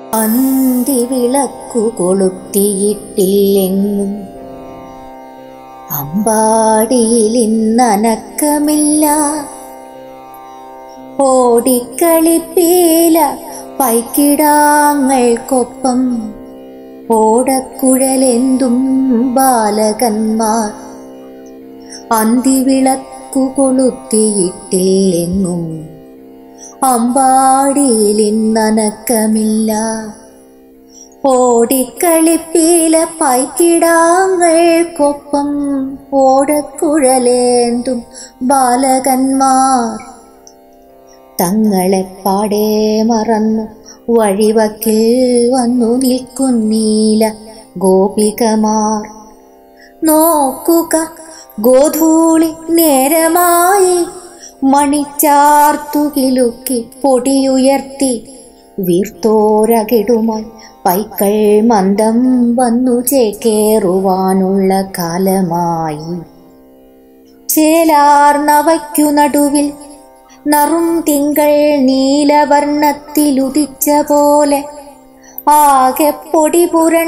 അന്തിവിളക്കു കൊളുത്തിയിട്ടില്ലെങ്ങും അമ്പാടിയിൽ ഇന്നനക്കമില്ല ഓടിക്കളിപ്പീല പൈക്കിടാങ്ങൾക്കൊപ്പം ഓടക്കുഴലെന്തും ബാലകന്മാർ അന്തിവിളക്കു കൊളുത്തിയിട്ടില്ലെങ്ങും അമ്പാടിയിൽ ഇന്നനക്കമില്ല ഓടിക്കളിപ്പീല പൈക്കിടാങ്ങൾക്കൊപ്പം ഓടക്കുഴലേന്തും ബാലകന്മാർ തങ്ങളെ പാടേ മറന്നു വഴിവക്കിൽ വന്നു നിൽക്കുന്നീല ഗോപികമാർ നോക്കുക ഗോധൂളി നേരമായി മണിച്ചാർത്തുകിലുക്കി പൊടിയുയർത്തി വീർത്തോരകിടുമായി പൈക്കൾ മന്ദം വന്നു ചേക്കേറുവാനുള്ള കാലമായി ചേലാർന്നവയ്ക്കു നടുവിൽ നറും തിങ്കൾ നീലവർണ്ണത്തിലുദിച്ച പോലെ ആകെ പൊടി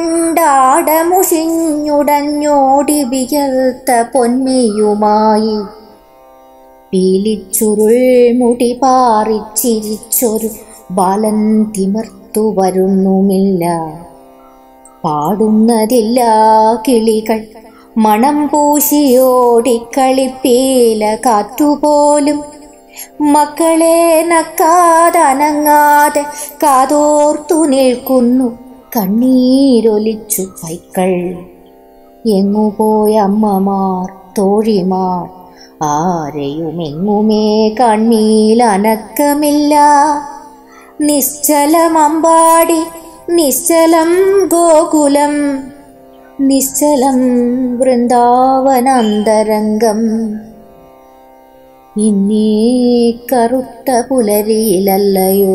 പുരണ്ടാടമുഷിഞ്ഞുടഞ്ഞോടി വിയർത്ത പൊന്മിയുമായി പീലിച്ചുരുൾ മുടി പാറിച്ചിരിച്ചൊരു ബാലൻ തിമർത്തു വരുന്നുമില്ല പാടുന്നതില്ല കിളികൾ മണം പൂശിയോടിക്കളിപ്പീല കാറ്റുപോലും മക്കളെ നക്കാതനങ്ങാതെ കാതോർത്തു നിൽക്കുന്നു കണ്ണീരൊലിച്ചു പൈക്കൾ എങ്ങുപോയ അമ്മമാർ തോഴിമാർ ആരെയും എങ്ങുമേ കണ്ണീലനക്കമില്ല നിശ്ചലം അമ്പാടി നിശ്ചലം ഗോകുലം നിശ്ചലം വൃന്ദാവനാന്തരംഗം ഇന്നീ കറുത്ത പുലരിയിലല്ലയോ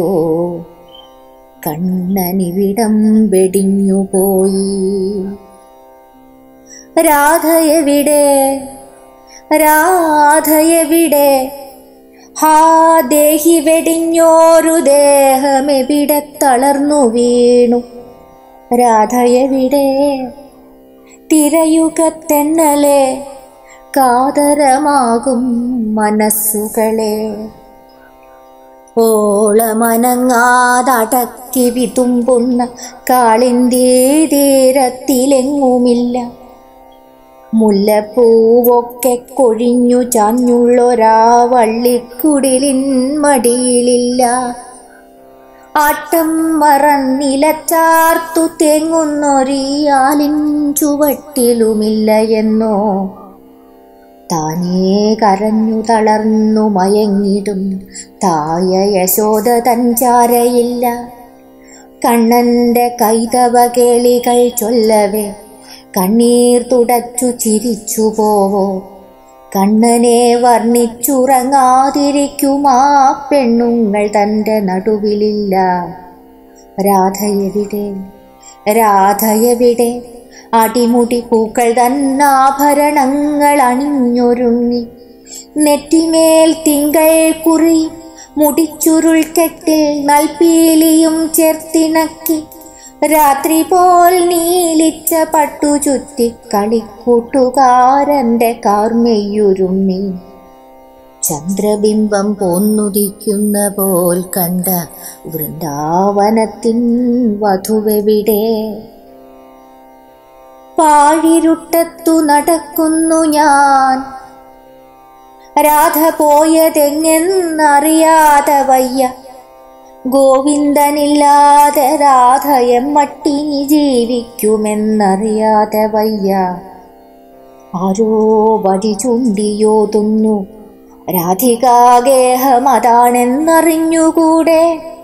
കണ്ണനിവിടം വെടിഞ്ഞുപോയി രാധയെവിടെ രാധയെവിടെ ഹാ ദേഹി വെടിഞ്ഞോരു ദേഹമെവിടെ തളർന്നു വീണു രാധയെവിടെ തിരയുക തെന്നലെ കാതരമാകും മനസ്സുകളെ ഓളമനങ്ങാതടക്കി വിതുമ്പുന്ന കാളിന്തി തീരത്തിലെങ്ങുമില്ല മുല്ലപ്പൂവൊക്കെ കൊഴിഞ്ഞു ചാഞ്ഞുള്ളൊരാ വള്ളിക്കുടിലിൻ മടിയിലില്ല ആട്ടം മറന്നിലച്ചാർത്തു തേങ്ങുന്നൊരിയാലിൻ ചുവട്ടിലുമില്ല എന്നോ താനേ കരഞ്ഞു തളർന്നു മയങ്ങിടും തായ യശോദ തഞ്ചാരയില്ല കണ്ണന്റെ കൈതവ കേളികൾ ചൊല്ലവേ കണ്ണീർ തുടച്ചു ചിരിച്ചു പോവോ കണ്ണനെ വർണ്ണിച്ചുറങ്ങാതിരിക്കുമാ പെണ്ണുങ്ങൾ തൻ്റെ നടുവിലില്ല രാധയെവിടെ രാധയെവിടെ അടിമുടി പൂക്കൾ തന്നാഭരണങ്ങൾ അണിഞ്ഞൊരുങ്ങി നെറ്റിമേൽ തിങ്കൾ കുറി മുടിച്ചുരുൾ കെട്ടിൽ നൽപീലിയും ചേർത്തിണക്കി രാത്രി പോൽ നീലിച്ച പട്ടു ചുറ്റി കളിക്കൂട്ടുകാരൻ്റെ കാർമെയ്യുരുമ്മി ചന്ദ്രബിംബം പോന്നുദിക്കുന്ന പോൽ കണ്ട വൃന്ദാവനത്തിൻ വധുവെവിടെ പാഴിരുട്ടത്തു നടക്കുന്നു ഞാൻ രാധ പോയതെങ്ങെന്നറിയാതെ വയ്യ ഗോവിന്ദനില്ലാതെ രാധയം മട്ടിനി ജീവിക്കുമെന്നറിയാതെ വയ്യ ആരോ വഴി ചൂണ്ടിയോതുന്നു രാധികാഗേഹമതാണെന്നറിഞ്ഞുകൂടെ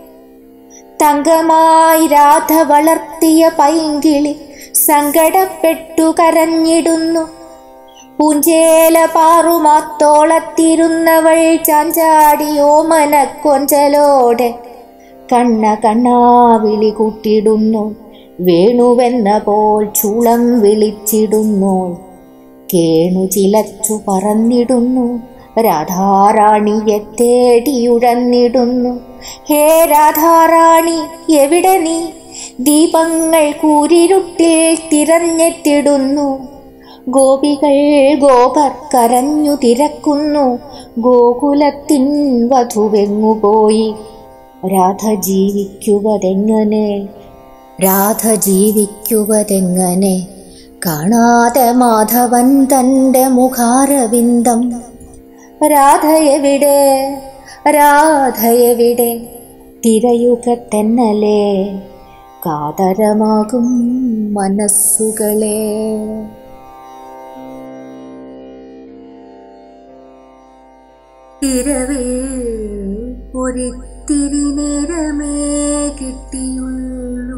തങ്കമായി രാധ വളർത്തിയ പൈങ്കിളി സങ്കടപ്പെട്ടു കരഞ്ഞിടുന്നു പൂഞ്ചേല പാറുമാത്തോളത്തിരുന്നവൾ ചാഞ്ചാടി ഓമന കൊഞ്ചലോടെ കണ്ണ കണ്ണാ വിളി കൂട്ടിടുന്നു വേണുവെന്ന പോൽ ചൂളം വിളിച്ചിടുന്നു കേണു ചിലച്ചു പറന്നിടുന്നു രാധാറാണിയെ തേടിയുഴന്നിടുന്നു ഹേ രാധാറാണി എവിടെ നീ ദീപങ്ങൾ കൂരിരുട്ടിൽ തിരഞ്ഞെത്തിടുന്നു ഗോപികൾ ഗോപർ കരഞ്ഞു തിരക്കുന്നു ഗോകുലത്തിൻ വധുവെങ്ങുപോയി രാധ ജീവിക്കുവതെങ്ങനെ രാധ ജീവിക്കുവതെങ്ങനെ കാണാതെ മാധവൻ തൻ്റെ മുഖാരവിന്ദം രാധയെവിടെ രാധയെവിടെ തിരയുക തെന്നലേ കാതരമാകും മനസ്സുകളെ ഇരവിൽ ഒരിത്തിരി നേരമേ കിട്ടിയുള്ളൂ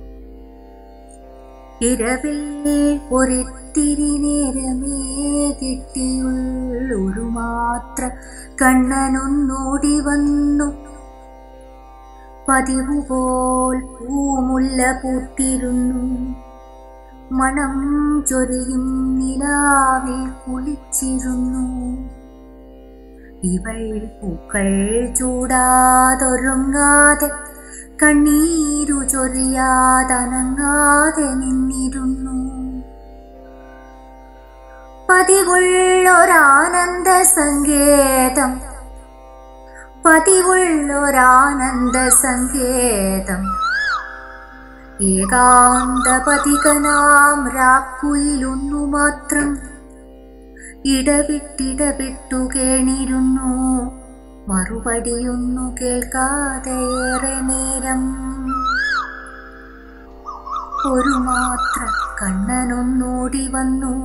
ഇരവിൽ ഒരിത്തിരി നേരമേ കിട്ടിയുള്ളൊരു മാത്ര കണ്ണനൊന്നോടി വന്നു പതിവ് പോൽ പൂമുല്ല പൂത്തിരുന്നു മണം ചൊരിയും നിലാവിൽ കുളിച്ചിരുന്നു ഇവൾ പൂക്കൾ ചൂടാതൊരുങ്ങാതെ കണ്ണീരു ചൊരിയാതനങ്ങാതെ നിന്നിരുന്നു പതിവുള്ളൊരാനന്ദ സങ്കേതം പതിവുള്ളൊരാനന്ദ സങ്കേതം ഏകാന്തപതികനാം രാക്കുയിലൊന്നു മാത്രം ഇടവിട്ടിടവിട്ടു കേണിരുന്നു മറുപടിയൊന്നു കേൾക്കാതെയേറെ നേരം ഒരു മാത്ര കണ്ണനൊന്നോടി വന്നു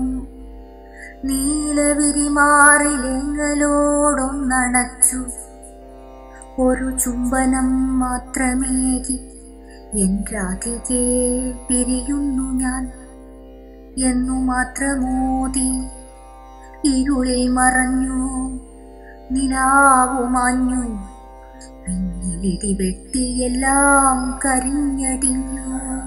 നീലവിരിമാറിലെങ്ങലോടൊന്നണച്ചു ഒരു ചുംബനം മാത്രമേകി എൻ രാധികെ പിരിയുന്നു ഞാൻ എന്നു മാത്രമോതി ഇരുളിൽ മറഞ്ഞു നിലാവു മാഞ്ഞു പിന്നിലിടി വെട്ടിയെല്ലാം കരിഞ്ഞടിഞ്ഞു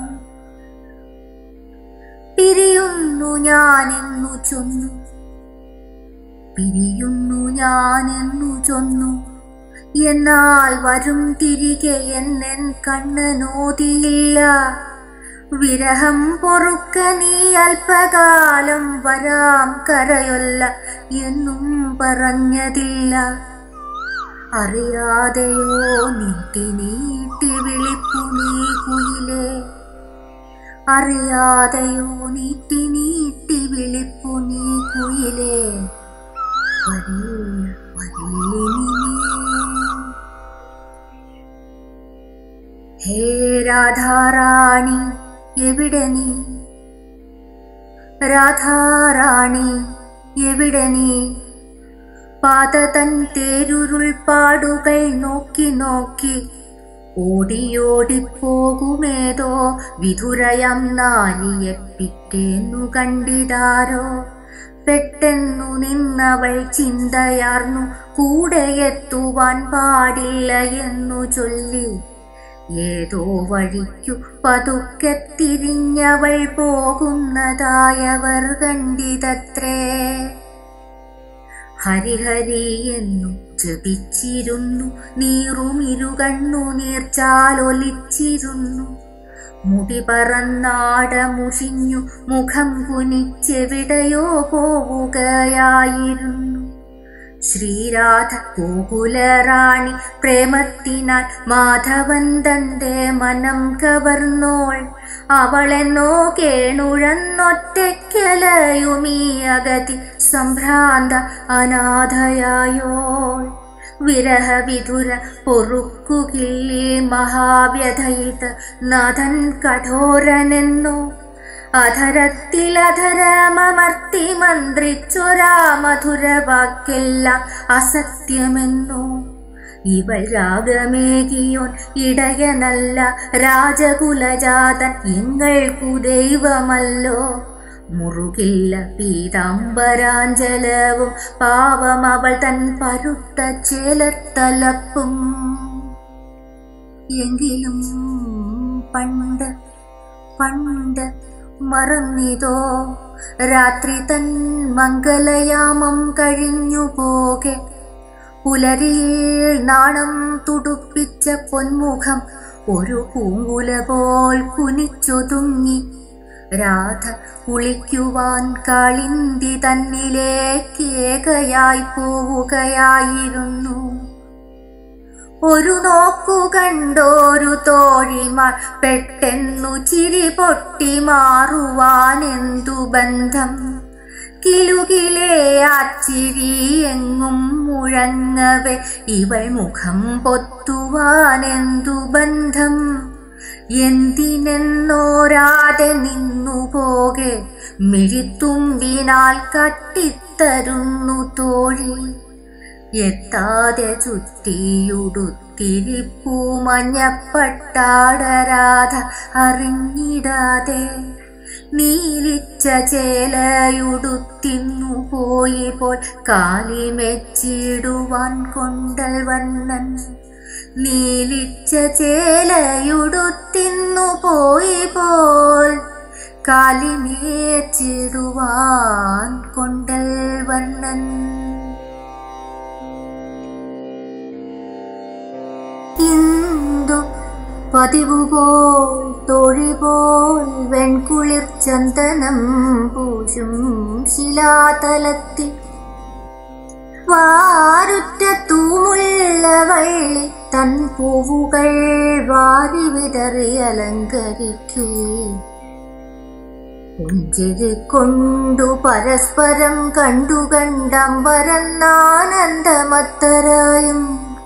പിരിയുന്നു ഞാനെന്നു ചൊന്നു പിരിയുന്നു ഞാനെന്നു ചൊന്നു എന്നാൽ വരും തിരികെ എന്നെൻ കണ്ണനോതിയില്ല വിരഹം പൊറുക്ക നീ അല്പകാലം വരാം കരയൊല്ല എന്നും പറഞ്ഞതില്ല അറിയാതെയോ നീട്ടി നീട്ടി വിളിപ്പു നീ കുയിലേ അറിയാതെയോ നീട്ടി നീട്ടി വിളിപ്പു നീ കുയിലേ വരില്ല വരില്ലിനി ഹേ രാധാറാണി എവിടെ നീ രാധാറാണി എവിടെ നീ പാതതൻ തേരുരുൾ പാടുകൾ നോക്കി നോക്കി ഓടിയോടിപ്പോകുമേതോ വിധുരയം നാരിയെ പിറ്റേന്നു കണ്ടിതാരോ പെട്ടെന്നു നിന്നവൾ ചിന്തയാർന്നു കൂടെ എത്തുവാൻ പാടില്ല എന്നു ചൊല്ലി ഏതോ വഴിക്കു പതുക്കെ തിരിഞ്ഞവൾ പോകുന്നതായവർ കണ്ടിതത്രേ ഹരിഹരി എന്നു ജപിച്ചിരുന്നു നീറുമിരുകണ്ണു നീർച്ചാലൊലിച്ചിരുന്നു മുടി പറന്നാട മുഷിഞ്ഞു മുഖം കുനിച്ചെവിടെയോ പോവുകയായിരുന്നു ശ്രീരാധ ഗോകുലറാണി പ്രേമത്തിനാൽ മാധവൻ തന്റെ മനം കവർന്നോൾ അവളെന്നോ കേണുഴന്നൊറ്റയ്ക്കലയുമീ അഗതി സംഭ്രാന്ത അനാഥയായോൾ വിരഹവിധുര പൊറുക്കുകില്ലേ മഹാവ്യഥയിത് നാഥൻ കഠോരനെന്നോ അധരത്തിലധരമർത്തി മന്ത്രിച്ചൊരാ മധുരവാക്കെല്ലാം അസത്യമെന്നോ ഇവൾ രാഗമേകിയോൻ ഇടയനല്ല രാജകുലജാതൻ എങ്ങൾക്കു ദൈവമല്ലോ മുറുകില്ല പീതാംബരാഞ്ചലവും പാവം അവൾ തൻ പരുത്ത ചേലത്തലപ്പും എങ്കിലും പണ്ട് പണ്ട് മറന്നിതോ രാത്രി തൻ മംഗലയാമം കഴിഞ്ഞു പോകെ പുലരിയിൽ നാണം തുടുപ്പിച്ച പൊന്മുഖം ഒരു പൂങ്കുല പോൽ കുനിച്ചൊതുങ്ങി രാധ കുളിക്കുവാൻ കാളിന്തി തന്നിലേക്കേകയായി പോവുകയായിരുന്നു ഒരു നോക്കു കണ്ടോരു തോഴിമാർ പെട്ടെന്നു ചിരി പൊട്ടി മാറുവാനെന്തു ബന്ധം കിലുകിലേ ആച്ചിരി എങ്ങും മുഴങ്ങവേ ഇവൾ മുഖം പൊത്തുവാനെന്തു ബന്ധം എന്തിനെന്നോരാതെ നിന്നു പോകെ മിഴിത്തുമ്പിനാൽ കട്ടിത്തരുന്നു തോഴി എത്താതെ ചുറ്റിയുടുത്തിരിപ്പൂ മഞ്ഞപ്പട്ടാടരാധ അറിഞ്ഞിടാതെ നീലിച്ച ചേലയുടുത്തിന്നു പോയി പോൽ കാലിമെച്ചിടുവാൻ കൊണ്ടൽ വണ്ണൻ നീലിച്ച ചേലയുടുത്തിന്നു പോയി പോൽ കാലിമേച്ചിടുവാൻ കൊണ്ടൽ വണ്ണൻ ഇന്ദു പതിവുപോൽ തൊഴിപോൽ വെൺകുളിർ ചന്ദനം പൂശും ശിലാതലത്തിൽ വാരുറ്റ തൂമുള്ള വള്ളി തൻ പൂവുകൾ വാരി വിതറി അലങ്കരിക്കേ പുഞ്ചിരി കൊണ്ടു പരസ്പരം കണ്ടു കണ്ടമ്പരന്നാനന്ദമത്തരായും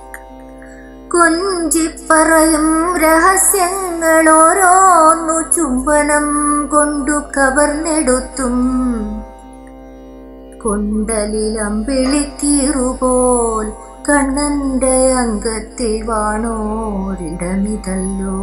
കൊഞ്ചിപ്പറയും രഹസ്യങ്ങൾ ഓരോന്നു ചുംബനം കൊണ്ടു കവർന്നെടുത്തും കൊണ്ടലിലമ്പിളിക്കീറുപോൽ കണ്ണന്റെ അംഗത്തിൽ വാണോരിടമിതല്ലോ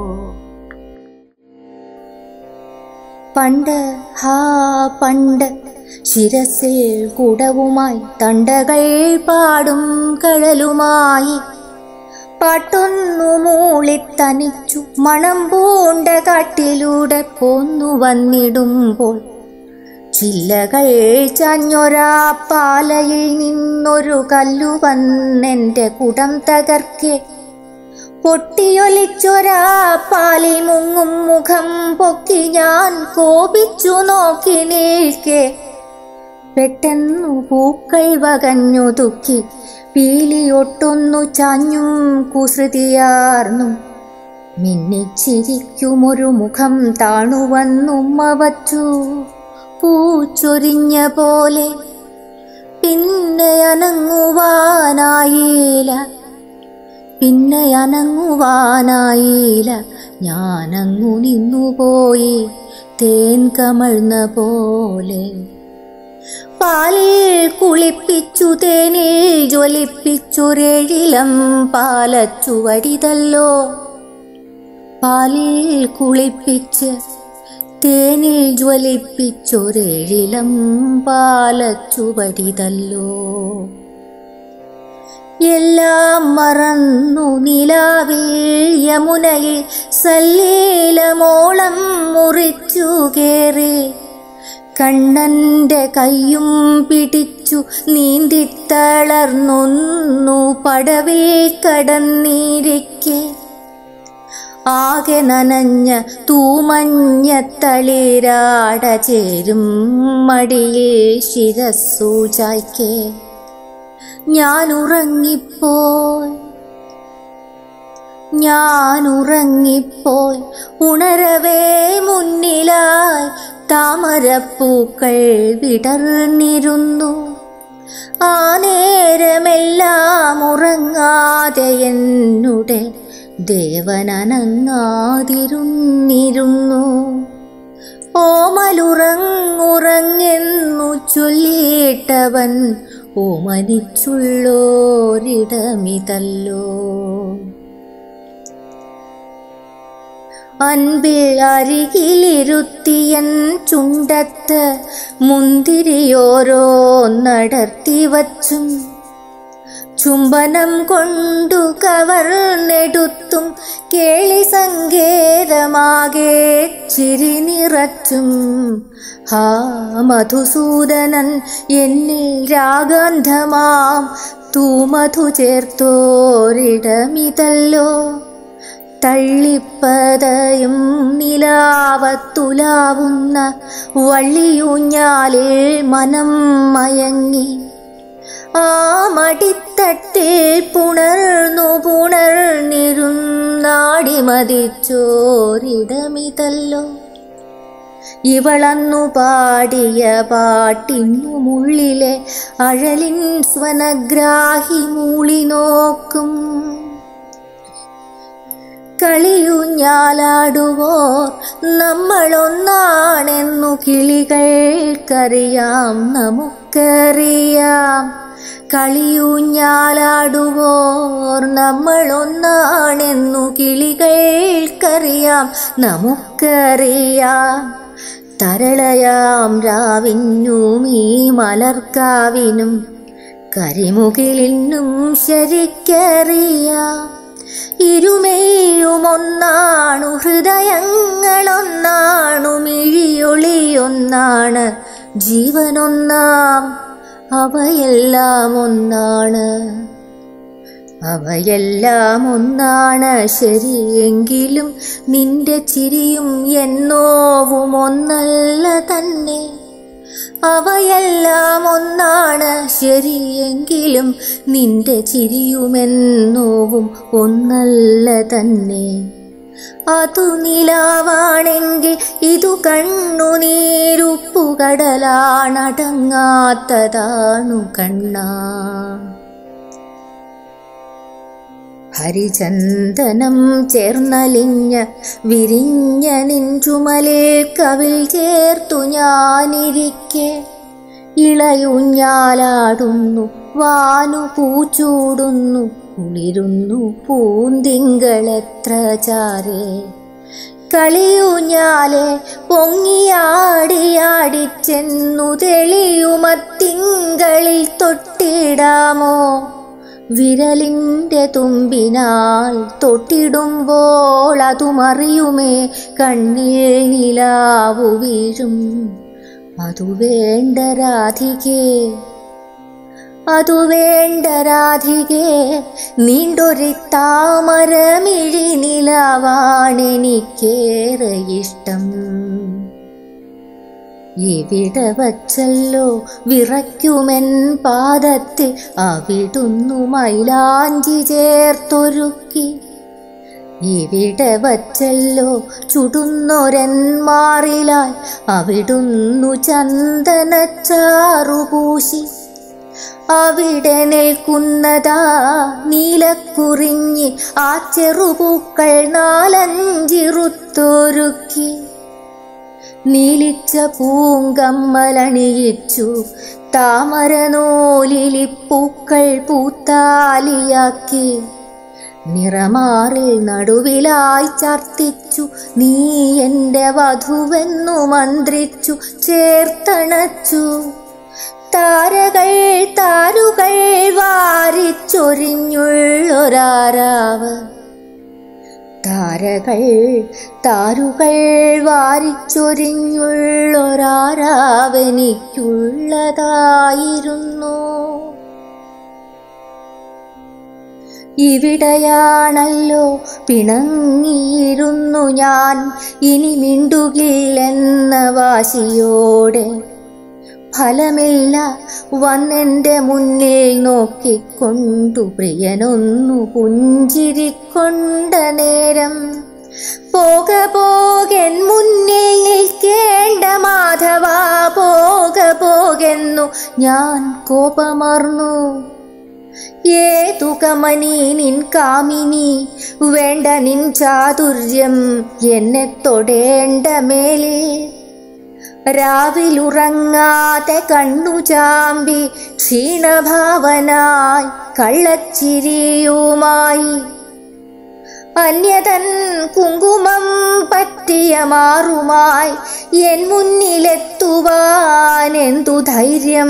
പണ്ട് ഹാ പണ്ട് ശിരസിൽ കുടവുമായി തണ്ടകൾ പാടും കഴലുമായി പാട്ടൊന്നു മൂളിത്തനിച്ചു മണം പൂണ്ട കാട്ടിലൂടെ പോന്നു വന്നിടുമ്പോൾ ചില്ലകൾ ചാഞ്ഞൊരാ പാലയിൽ നിന്നൊരു കല്ലു വന്നെന്റെ കുടം തകർക്കെ പൊട്ടിയൊലിച്ചൊരാ പാലി മുങ്ങും മുഖം പൊക്കി ഞാൻ കോപിച്ചു നോക്കി നിൽക്കെ പെട്ടെന്നു പൂക്കൾ വകഞ്ഞു തുക്കി പീലിയൊട്ടൊന്നു ചാഞ്ഞും കുസൃതിയാർന്നും മിന്നിച്ചിരിക്കുമൊരു മുഖം താണുവന്നുമ്മ വച്ചു പൂച്ചൊരിഞ്ഞ പോലെ പിന്നെ അനങ്ങുവാനായില്ല പിന്നെ അനങ്ങുവാനായില്ല ഞാനങ്ങു നിന്നുപോയി തേൻ കമഴ്ന്ന പോലെ പാലിൽ കുളിപ്പിച്ചു തേനിൽ ജ്വലിപ്പിച്ചൊരെഴിലം പാലച്ചുവടിതല്ലോ പാലിൽ കുളിപ്പിച്ച് തേനിൽ ജ്വലിപ്പിച്ചൊരെഴിലം പാലച്ചുവടിതല്ലോ എല്ലാം മറന്നു നിലാവിൽ യമുനയിൽ സല്ലീലമോളം മുറിച്ചു കേറി കണ്ണന്റെ കയ്യും പിടിച്ചു നീന്തിത്തളർന്നൊന്നു പടവിൽ കടന്നിരിക്കെ ആകെ നനഞ്ഞ തൂമഞ്ഞ തളിരാട ചേരും മടിയിൽ ശിരസ്സു ചായ്ക്കേ ഞാൻ ഉറങ്ങിപ്പോയി ഞാൻ ഉറങ്ങിപ്പോയി ഉണരവേ മുന്നിലായി താമരപ്പൂക്കൾ വിടർന്നിരുന്നു ആ നേരമെല്ലാം ഉറങ്ങാതെ എന്നുടെ ദേവനനങ്ങാതിരുന്നിരുന്നു ഓമലുറങ്ങുറങ്ങെന്നു ചൊല്ലിയിട്ടവൻ ഓമനിച്ചുള്ളോരിടമിതല്ലോ അൻപിൽ അരികിലിരുത്തിയൻ ചുണ്ടത്ത് മുന്തിരിയോരോ നടത്തി വച്ചും ചുംബനം കൊണ്ടു കവർന്നെടുത്തും കേളി സങ്കേതമാകെ ചിരി നിറച്ചും ഹാ മധുസൂദനൻ എന്നിൽ രാഗന്ധമാം തൂമധു ചേർത്തോരിടമിതല്ലോ തള്ളിപ്പതയും നിലാവത്തുലാവുന്ന വള്ളിയൂഞ്ഞാലിൽ മനം മയങ്ങി ആ മടിത്തട്ടിൽ പുണർന്നു പുണർന്നിരുന്നാടി മതിച്ചോരിടമിതല്ലോ ഇവളന്നു പാടിയ പാട്ടിനുമുള്ളിലെ അഴലിൻ സ്വനഗ്രാഹി മൂളി നോക്കും കളിയുഞ്ഞാലാടുവോർ നമ്മളൊന്നാണെന്നു കിളികൾക്കറിയാം നമുക്കറിയാം കളിയൂഞ്ഞാലാടുവോർ നമ്മളൊന്നാണെന്നു കിളികൾക്കറിയാം നമുക്കറിയാം തരളയാം രാവിനും ഈ മലർക്കാവിനും കരിമുകിലിനും ശരിക്കറിയാം ഇരുമേയുമൊന്നാണു ഹൃദയങ്ങളൊന്നാണു മിഴിയൊളിയൊന്നാണ് ജീവനൊന്നാം അവയെല്ലാം ഒന്നാണ് അവയെല്ലാം ഒന്നാണ് ശരിയെങ്കിലും നിന്റെ ചിരിയും എന്നോവും ഒന്നല്ല തന്നെ അവയെല്ലാം ഒന്നാണ് ശരിയെങ്കിലും നിന്റെ ചിരിയുമെന്നോവും ഒന്നല്ല തന്നെ അതു നിലാവാണെങ്കിൽ ഇതു കണ്ണുനീരുപ്പുകടലാണടങ്ങാത്തതാണു കണ്ണാ ഹരിചന്ദനം ചേർന്നലിഞ്ഞ വിരിഞ്ഞ നിൻചുമലിൽ കവിൽ ചേർത്തു ഞാനിരിക്കെ ഇളയുഞ്ഞാലാടുന്നു വാനു പൂച്ചൂടുന്നു കുളിരുന്നു പൂന്തിങ്കളെത്ര ചാരേ കളിയൂഞ്ഞാലെ പൊങ്ങിയാടിയാടിച്ചെന്നു തെളിയുമത്തിങ്കളിൽ തൊട്ടിടാമോ വിരലിൻ്റെ തുമ്പിനാൽ തൊട്ടിടുമ്പോൾ അതുമറിയുമേ കണ്ണിൽ നിലാവു വീഴും അതു വേണ്ട രാധികേ അതു വേണ്ട രാധികേ നീണ്ടൊരു താമരമിഴി നിലവാണെനിക്കേറെ ഇഷ്ടം ഇവിടെ വച്ചല്ലോ വിറയ്ക്കുമെൻ പാദത്തിൽ അവിടുന്നു മൈലാഞ്ചി ചേർത്തൊരുക്കി ഇവിടെ വച്ചല്ലോ ചുടുന്നൊരന്മാറിലായി അവിടുന്നു ചന്ദനച്ചാറുപൂശി അവിടെ നിൽക്കുന്നതാ നീലക്കുറിഞ്ഞി ആ ചെറുപൂക്കൾ നാലഞ്ചിറുത്തൊരുക്കി നീലിച്ച പൂങ്കമ്മലണിയിച്ചു താമരനൂലിലിപ്പൂക്കൾ പൂത്താലിയാക്കി നിറമാറിൽ നടുവിലായി ചർത്തിച്ചു നീ എൻ്റെ വധുവെന്നു മന്ത്രിച്ചു ചേർത്തണച്ചു താരകൾ താരുകൾ വാരിച്ചൊരിഞ്ഞുള്ളൊരാരാവ് താരകൾ താരുകൾ വാരിച്ചൊരിഞ്ഞുള്ളൊരാരാവെനിക്കുള്ളതായിരുന്നു ഇവിടെയാണല്ലോ പിണങ്ങിയിരുന്നു ഞാൻ ഇനി മിണ്ടുകില്ലെന്ന വാശിയോടെ ഫലമില്ല വന്നെൻ്റെ മുന്നിൽ നോക്കിക്കൊണ്ടു പ്രിയനൊന്നു പുഞ്ചിരിക്കൊണ്ട നേരം പോക പോകൻ മുന്നിൽ നിൽക്കേണ്ട മാധവ പോക പോകെന്നു ഞാൻ കോപമർന്നു ഏതു കമനി നിൻ കാമിനി വേണ്ട നിൻ ചാതുര്യം എന്നെ തൊടേണ്ട മേലേ രാവിലുറങ്ങാതെ കണ്ണു ചാമ്പി ക്ഷീണഭാവനായി കള്ളച്ചിരിയുമായി അന്യതൻ കുങ്കുമം പറ്റിയ മാറുമായി എൻ മുന്നിലെത്തുവാൻ എന്തു ധൈര്യം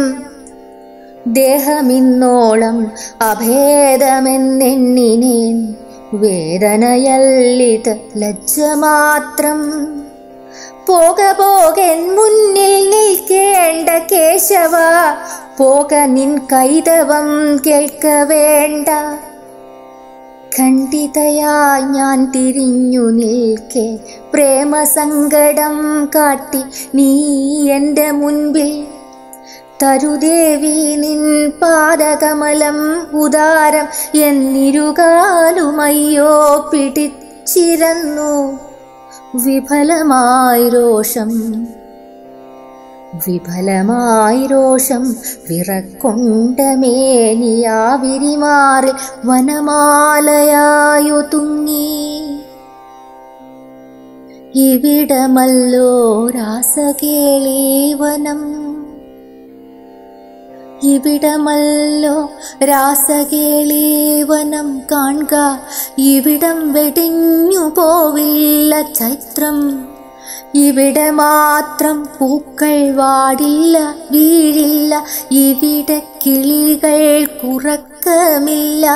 ദേഹമിന്നോളം അഭേദമെന്നെണ്ണിനേൻ വേദനയല്ലിത് ലജ്ജ മാത്രം പോക പോകൻ മുന്നിൽ നിൽക്കേണ്ട കേശവ പോക നിൻ കൈതവം കേൾക്ക വേണ്ട ഖണ്ഡിതയായി ഞാൻ തിരിഞ്ഞു നിൽക്കെ പ്രേമസങ്കടം കാട്ടി നീ എൻ്റെ മുൻപിൽ തരുദേവി നിൻ പാദകമലം ഉദാരം എന്നിരുകാലുമയ്യോ പിടിച്ചിരന്നു വിഫലമായി രോഷം വിഫലമായി രോഷം വിറക്കൊണ്ട മേനിയാവിരിമാറി വനമാലയായു തുങ്ങി ഇവിടമല്ലോ രാസകേളീവനം ഇവിടമല്ലോ രാസകേളീവനം കാൺക ഇവിടം വെടിഞ്ഞു പോവില്ല ചൈത്രം ഇവിടെ മാത്രം പൂക്കൾ വാടില്ല വീഴില്ല ഇവിടെ കിളികൾ കുറക്കമില്ല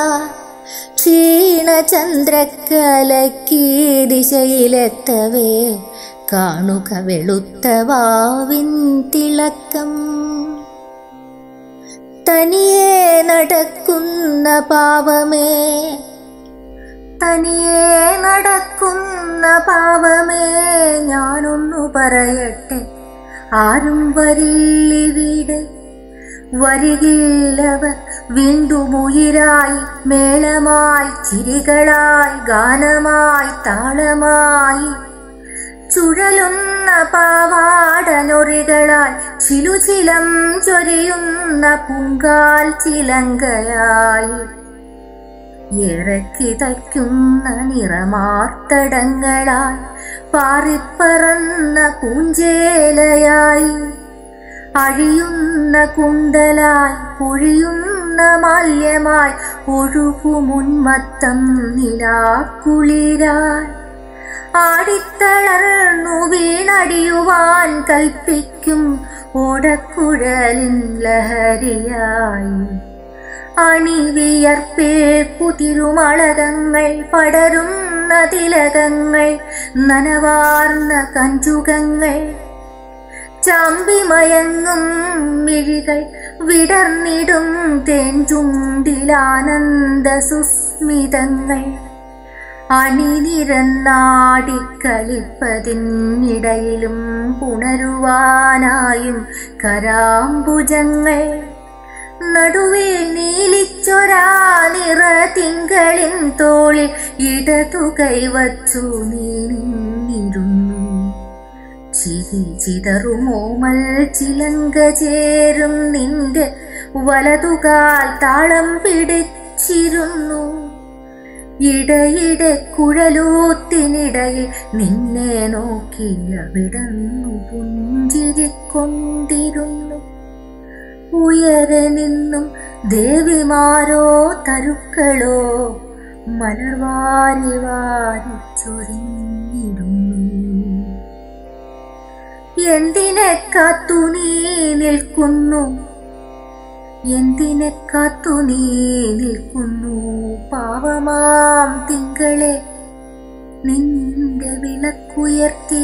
ക്ഷീണചന്ദ്രക്കലക്കി ദിശയിലെത്തവേ കാണുക വെളുത്ത വാവിൻ തിളക്കം തനിയെ നടക്കുന്ന പാവമേ തനിയെ നടക്കുന്ന പാവമേ ഞാനൊന്നു പറയട്ടെ ആരും വരില്ലിവിടെ വരികില്ലവർ വീണ്ടും ഉയിരായി മേളമായി ചിരികളായി ഗാനമായി താളമായി ചുഴലുന്ന പാവാടനൊറികളാൽ ചിലുചിലം ചൊരിയുന്ന പൂങ്കാൽ ചിലങ്കയായി ഏറെ കിതയ്ക്കുന്ന നിറമാർത്തടങ്ങളാൽ പാറിപ്പറന്ന പൂഞ്ചേലയായി അഴിയുന്ന കുണ്ടലായി പൊഴിയുന്ന മാല്യമായി ഒഴുകുമുന്മത്തം നിലാക്കുളിരായി ആടിത്തളർന്നു വീണടിയുവാൻ കൽപ്പിക്കും ഓടക്കുഴലിൻ ലഹരിയായി അണിവിയർപ്പേക്കു തിരുമളകങ്ങൾ പടരുന്ന തിലകങ്ങൾ നനവാർന്ന കഞ്ചുകങ്ങൾ ചാമ്പിമയങ്ങും മിഴികൾ വിടർന്നിടും തേൻചുണ്ടിലാനന്ദ സുസ്മിതങ്ങൾ അണിനിരന്നാടിക്കളിപ്പതിനിടയിലും പുണരുവാനായും കരാംബുജങ്ങൾ നടുവിൽ നീലിച്ചൊരാ നിറ തിങ്കളിൻ തോളിൽ ഇടതു കൈവച്ചു നീനിരുന്നു ചിരി ചിതറുമോമൽ ചിലങ്ക ചേരും നിന്റെ വലതുകാൽ താളം പിടിച്ചിരുന്നു ഇടയിടെ കുഴലൂത്തിനിടയിൽ നിന്നെ നോക്കി അവിടന്നു പുഞ്ചിരിക്കൊണ്ടിരുന്നു ഉയരെ നിന്നും ദേവിമാരോ തരുക്കളോ മലർവാരി വാരി ചൊരിഞ്ഞിടുന്നു എന്തിനെ കാത്തു നീ നിൽക്കുന്നു എന്തിനെ കാത്തു നീ നിൽക്കുന്നു പാവമാം തിങ്കളെ നിന്റെ വിളക്കുയർത്തി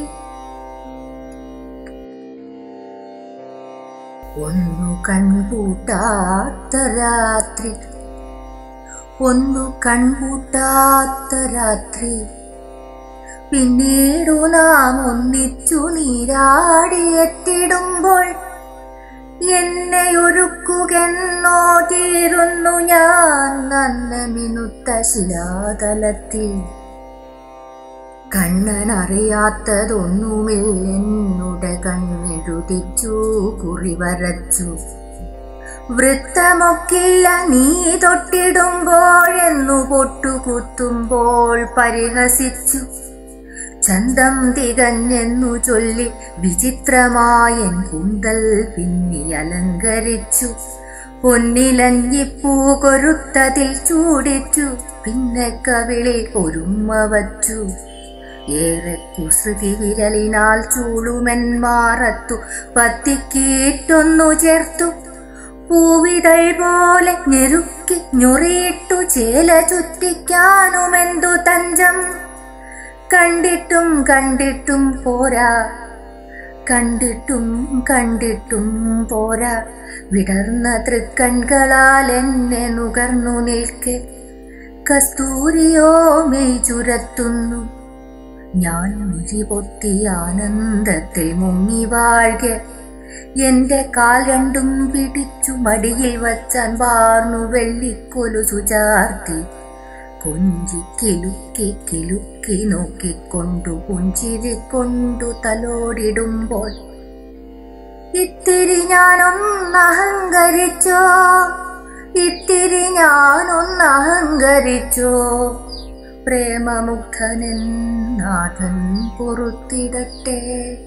ഒന്നു കൺകൂട്ടാത്ത രാത്രി ഒന്നു കൺകൂട്ടാത്ത രാത്രി പിന്നീടു നാം ഒന്നിച്ചു നീരാടിയെത്തിടുമ്പോൾ എന്നെ ഒരുക്കുകെന്നോ തീരുന്നു ഞാൻ നന്ന മിനുത്ത ശിലാതലത്തിൽ കണ്ണൻ അറിയാത്തതൊന്നുമില്ലെന്നുടെ കണ്ണെഴുതിച്ചു കുറിവരച്ചു വൃത്തമൊക്കില്ല നീ തൊട്ടിടുമ്പോഴെന്നു പൊട്ടുകുത്തുമ്പോൾ പരിഹസിച്ചു ചന്തം തികഞ്ഞെന്നു ചൊല്ലി വിചിത്രമായൻ കുന്തൽ പിന്നി അലങ്കരിച്ചു പൊന്നിലഞ്ഞിപ്പൂ കൊരുത്തതിൽ ചൂടിച്ചു പിന്നെ കവിളിൽ ഒരുമ്മ വച്ചു ഏറെ കുസൃതി വിരലിനാൽ ചൂളുമെന്മാറത്തു പത്തിക്കീട്ടൊന്നു ചേർത്തു പൂവിതൾ പോലെ ഞെരുക്കി ഞൊറിയിട്ടു ചേല ചുറ്റിക്കാനുമെന്തു തഞ്ചം കണ്ടിട്ടും കണ്ടിട്ടും പോരാ കണ്ടിട്ടും കണ്ടിട്ടും പോരാ വിടർന്ന തൃക്കൺകളാൽ എന്നെ നുകർന്നു നിൽക്കെ കസ്തൂരിയോ മെയ് ചുരത്തുന്നു ഞാൻ മിഴിപൊത്തി ആനന്ദത്തിൽ മുങ്ങി വാഴ്ക എന്റെ കാൽ രണ്ടും പിടിച്ചു മടിയിൽ വച്ചാൻ വാർന്നു വെള്ളിക്കൊലുസു ചാർത്തി കൊഞ്ചി കിലുക്കി കിലുക്കി നോക്കിക്കൊണ്ടു പുഞ്ചിരിക്കൊണ്ടു തലോടിടുമ്പോൾ ഇത്തിരി ഞാനൊന്ന് അഹങ്കരിച്ചോ ഇത്തിരി ഞാനൊന്ന് അഹങ്കരിച്ചോ പ്രേമമുഗ്ധനൻ നാഥൻ പൊറുത്തിടട്ടെ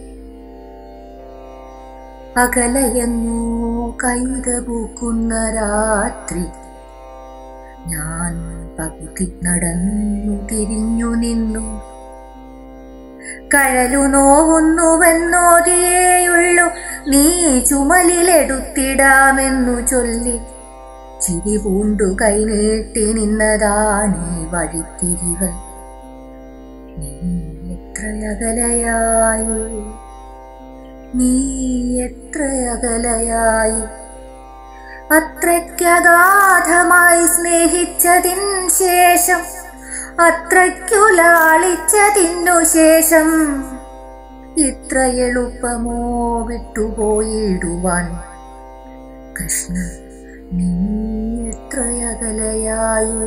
അകലയെങ്ങോ കൈത പൂക്കുന്ന രാത്രി ഞാൻ പകുതി നടന്നു തിരിഞ്ഞു നിന്നു കഴലു നോവുന്നുവെന്നോതിയേയുള്ളു നീ ചുമലിലെടുത്തിടാമെന്നു ചൊല്ലി ചിരി പൂണ്ടു കൈനീട്ടി നിന്നതാണീ വഴിത്തിരികൾ നീ എത്രയകലയായി നീ എത്രയകലയായി അത്രയ്ക്കഗാധമായി സ്നേഹിച്ചതിൻ ശേഷം അത്രയ്ക്കു ലാളിച്ചതിനു ശേഷം ഇത്ര എളുപ്പമോ വിട്ടുപോയിടുവാൻ കൃഷ്ണ നീ എത്രയകലയായി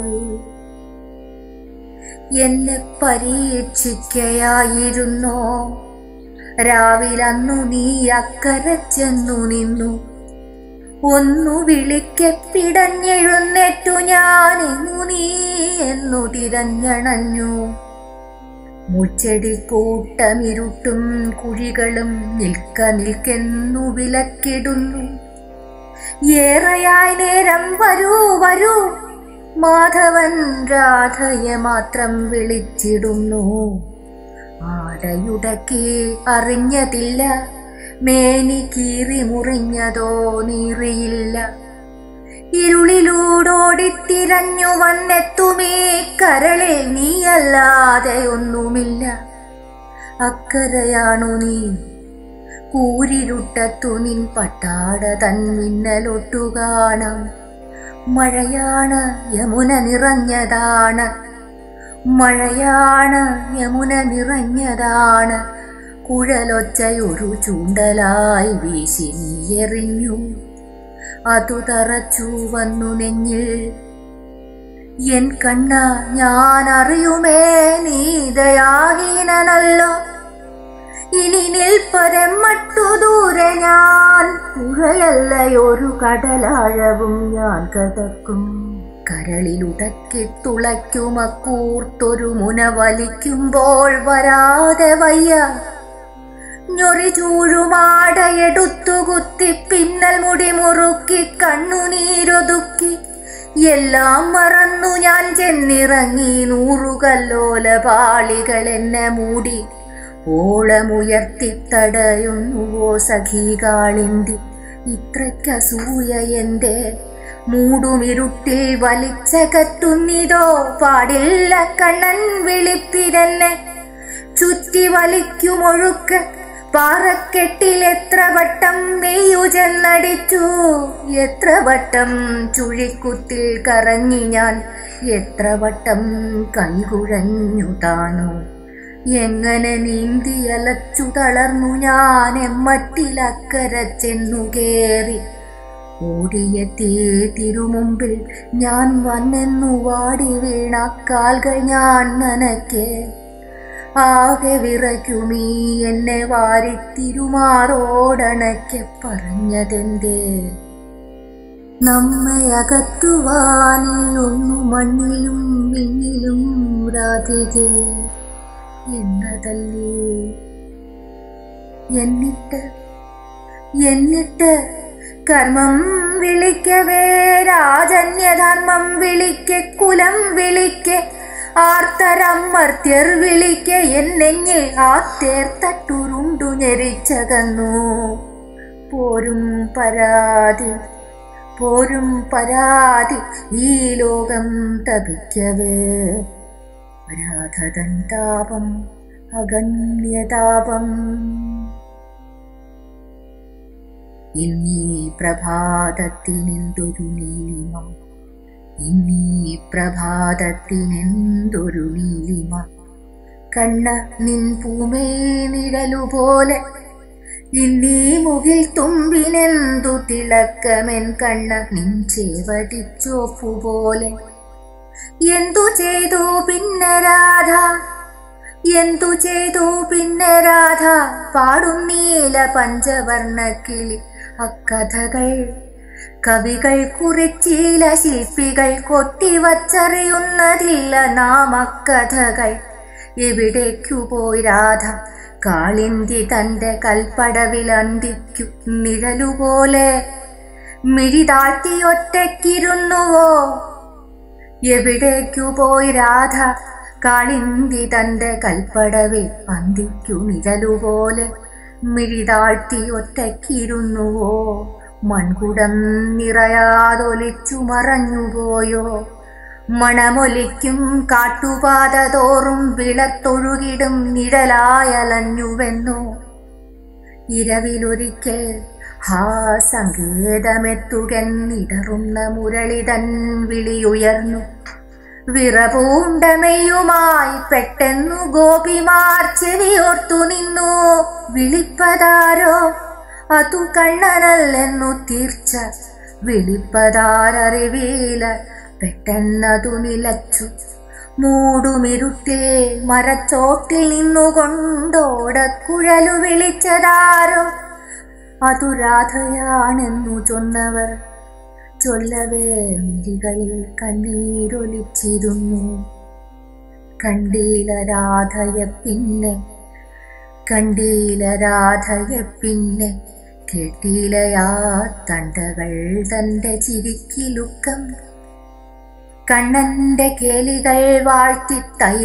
എന്നെ പരീക്ഷിക്കയായിരുന്നോ രാവിലന്നു നീ അക്കരെ ചെന്നു നിന്നു ഒന്നു വിളിക്കെ പിടഞ്ഞെഴുന്നേറ്റു ഞാൻ എന്നു നീ എന്നു തിരഞ്ഞണഞ്ഞു മുച്ചെടി കൂട്ടമിരുട്ടും കുഴികളും നിൽക്ക നിൽക്കെന്നു വിലക്കിടുന്നു ഏറെയായി നേരം വരൂ വരൂ മാധവൻ രാധയെ മാത്രം വിളിച്ചിടുന്നു ആരയുടക്കി അറിഞ്ഞതില്ല മേനി കീറി മുറിഞ്ഞതോ നീറിയില്ല ഇരുളിലൂടോടിത്തിരഞ്ഞു വന്നെത്തുമേ കരളിൽ നീയല്ലാതെ ഒന്നുമില്ല അക്കരയാണു നീ കൂരിരുട്ടത്തു നിൻ പട്ടാട തൻ മിന്നലൊട്ടു കാണാം മഴയാണ് യമുന നിറഞ്ഞതാണ് മഴയാണ് യമുന നിറഞ്ഞതാണ് കുഴലൊച്ചയൊരു ചൂണ്ടലായി വീശി നീയെറിഞ്ഞു അതു തറച്ചു വന്നു നെഞ്ഞിൽ എൻ കണ്ണ ഞാൻ അറിയുമേ നീ ദയാഹീനനല്ലോ ഇനി നിൽപ്പതെമ്മട്ടു ദൂരെ ഞാൻ പുഴയല്ലയൊരു കടലാഴവും ഞാൻ കഥക്കും കരളിലുടക്കി തുളയ്ക്കുമക്കൂർത്തൊരു മുന വലിക്കുമ്പോൾ വരാതെ വയ്യ ഞൊറി ചൂഴുമാടയെടുത്തു കുത്തി പിന്നൽ മുടി മുറുക്കി കണ്ണുനീരൊതുക്കി എല്ലാം മറന്നു ഞാൻ ചെന്നിറങ്ങി നൂറുകല്ലോല പാളികൾ എന്നെ മൂടി ഓളമുയർത്തി തടയുന്നുവോ സഖീകാളിന്തി ഇത്രയ്ക്കസൂയ എന്റെ മൂടുമിരുട്ടിൽ വലിച്ചകറ്റുന്നിതോ പാടില്ല കണ്ണൻ വിളിപ്പിരെന്നെ ചുറ്റി വലിക്കുമൊഴുക്ക് പാറക്കെട്ടിൽ എത്ര വട്ടം നെയ്യു ചെന്നടിച്ചു എത്ര വട്ടം ചുഴിക്കുത്തിൽ കറങ്ങി ഞാൻ എത്ര വട്ടം കൈകുഴഞ്ഞു താണു എങ്ങനെ നീന്തി അലച്ചു തളർന്നു ഞാൻ എമ്മട്ടിലക്കര ചെന്നു കേറി ഓടിയെത്തി തിരുമുമ്പിൽ ഞാൻ വന്നെന്നു വാടി വീണ കാൽകൾ ഞാൻ നനയ്ക്കേ ആകെ വിറയ്ക്കുമീ എന്നെ വാരിത്തിരുമാറോടണയ്ക്ക് പറഞ്ഞതെന്തേ നമ്മെ അകറ്റുവാനേ ഒന്നു മണ്ണിലും വിണ്ണിലും രാധികേ എന്നതല്ലേ എന്നിട്ട് എന്നിട്ട് കർമ്മം വിളിക്കവേ രാജന്യധർമ്മം വിളിക്കെ കുലം വിളിക്കെ ആർത്തരമർത്യർ വിളിക്കെ എന്നെഞ്ഞ് ആത്തേർ തട്ടുരുണ്ടു ഞെരിച്ചകന്നു പോരും പരാതി പോരും പരാതി ഈ ലോകം തപിക്കവേ രാധതൻ താപം അഗണ്യതാപം ഇന്നീ പ്രഭാതത്തിനെന്തൊരു നീലിമം ഇന്നീ പ്രഭാതത്തിനെന്തൊരു നീലിമ കണ്ണ നിൻ പൂമേ നിഴലുപോലെ ഇന്നീ മുകിൽ തുമ്പിനെന്തു തിളക്കമെൻ കണ്ണ നിൻ ചേവടിച്ചോപ്പുപോലെ എന്തു ചെയ്തു പിന്നെ രാധ എന്തു ചെയ്തു പിന്നെ രാധ പാടും നീല പഞ്ചവർണ്ണ കിളി അക്കഥകൾ കവികൾ കുറിച്ചില്ല ശില്പികൾ കൊത്തിവച്ചറിയുന്നതില്ല നാം അക്കഥകൾ എവിടേക്കു പോയി രാധ കാളിന്തി തന്റെ കൽപ്പടവിൽ അന്തിക്കു നിഴലുപോലെ മിഴി താഴ്ത്തി ഒറ്റയ്ക്കിരുന്നുവോ എവിടേക്കു പോയി രാധ കാളിന്തി തന്റെ കൽപ്പടവിൽ അന്തിക്കു നിഴലുപോലെ മിഴി താഴ്ത്തി ഒറ്റയ്ക്കിരുന്നുവോ മൺകുടം നിറയാതൊലിച്ചു മറഞ്ഞുപോയോ മണമൊലിക്കും കാട്ടുപാത തോറും വിളത്തൊഴുകിടും നിഴലായലഞ്ഞുവെന്നു ഇരവിലൊരിക്കൽ ഹാ സങ്കേതമെത്തുകെന്നിടറുന്ന മുരളിതൻ വിളിയുയർന്നു വിറപൂണ്ടമയുമായി പെട്ടെന്നു ഗോപിമാർ ചെവിയോർത്തു നിന്നു വിളിപ്പതാരോ അതു കണ്ണനല്ലെന്നു തീർച്ച വിളിപ്പതാരറിവീല പെട്ടെന്നതു നിലച്ചു മൂടുമിരുട്ടിൽ മരച്ചോട്ടിൽ നിന്നുകൊണ്ടോടക്കുഴലു വിളിച്ചതാരോ അതു രാധയാണെന്നു ചൊന്നവർ ചൊല്ലവേ മിഴികളിൽ കണ്ണീരൊലിച്ചിരുന്നു കണ്ടീല രാധയെ പിന്നെ കണ്ടീല രാധയെ പിന്നെ കേട്ടീലയാ തണ്ടകൾ തന്റെ ചിരിക്കിലുക്കം കണ്ണന്റെ കേലികൾ വാഴ്ത്തി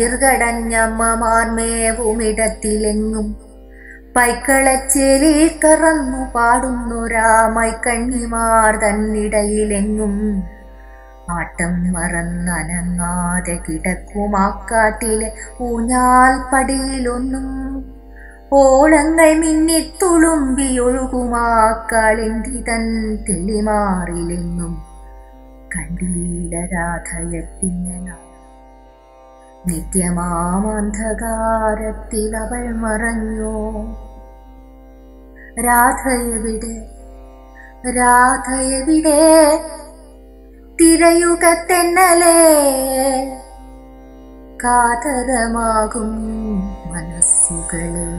തൈർകടഞ്ഞമ്മമാർമേവുമിടത്തിലെങ്ങും പൈക്കളച്ചേലിൽ കറന്നു പാടുന്നൊരാമൈ കണ്ണിമാർ തന്നിടയിലെങ്ങും ആട്ടം മറന്നനങ്ങാതെ കിടക്കുമാക്കാട്ടിലെ ഊഞ്ഞാൽ പടിയിലൊന്നും ഓളങ്ങൾ മിന്നിത്തുളുമ്പിയൊഴുകുമാക്കളിന്തി തൻ തെളിമാറിലെങ്ങും കണ്ടീല രാധയത്തിങ്ങനെ നിത്യമാമന്ധകാരത്തിൽ അവൾ മറഞ്ഞോ രാധയെവിടെ രാധയെവിടെ തിരയുക തെന്നലേ കാതരമാകും മനസ്സുകളെ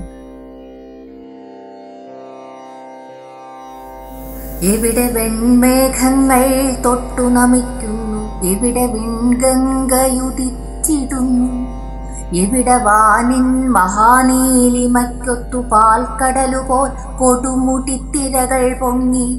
എവിടെ വെൺമേഘങ്ങൾ തൊട്ടു നമിക്കുന്നു എവിടെ വിൺഗംഗയുദിച്ചിടുന്നു എവിടെ വാനിൻ മഹാനീലിമയ്ക്കൊത്തു പാൽക്കടലുപോൽ കൊടുമുടിത്തിരകൾ പൊങ്ങി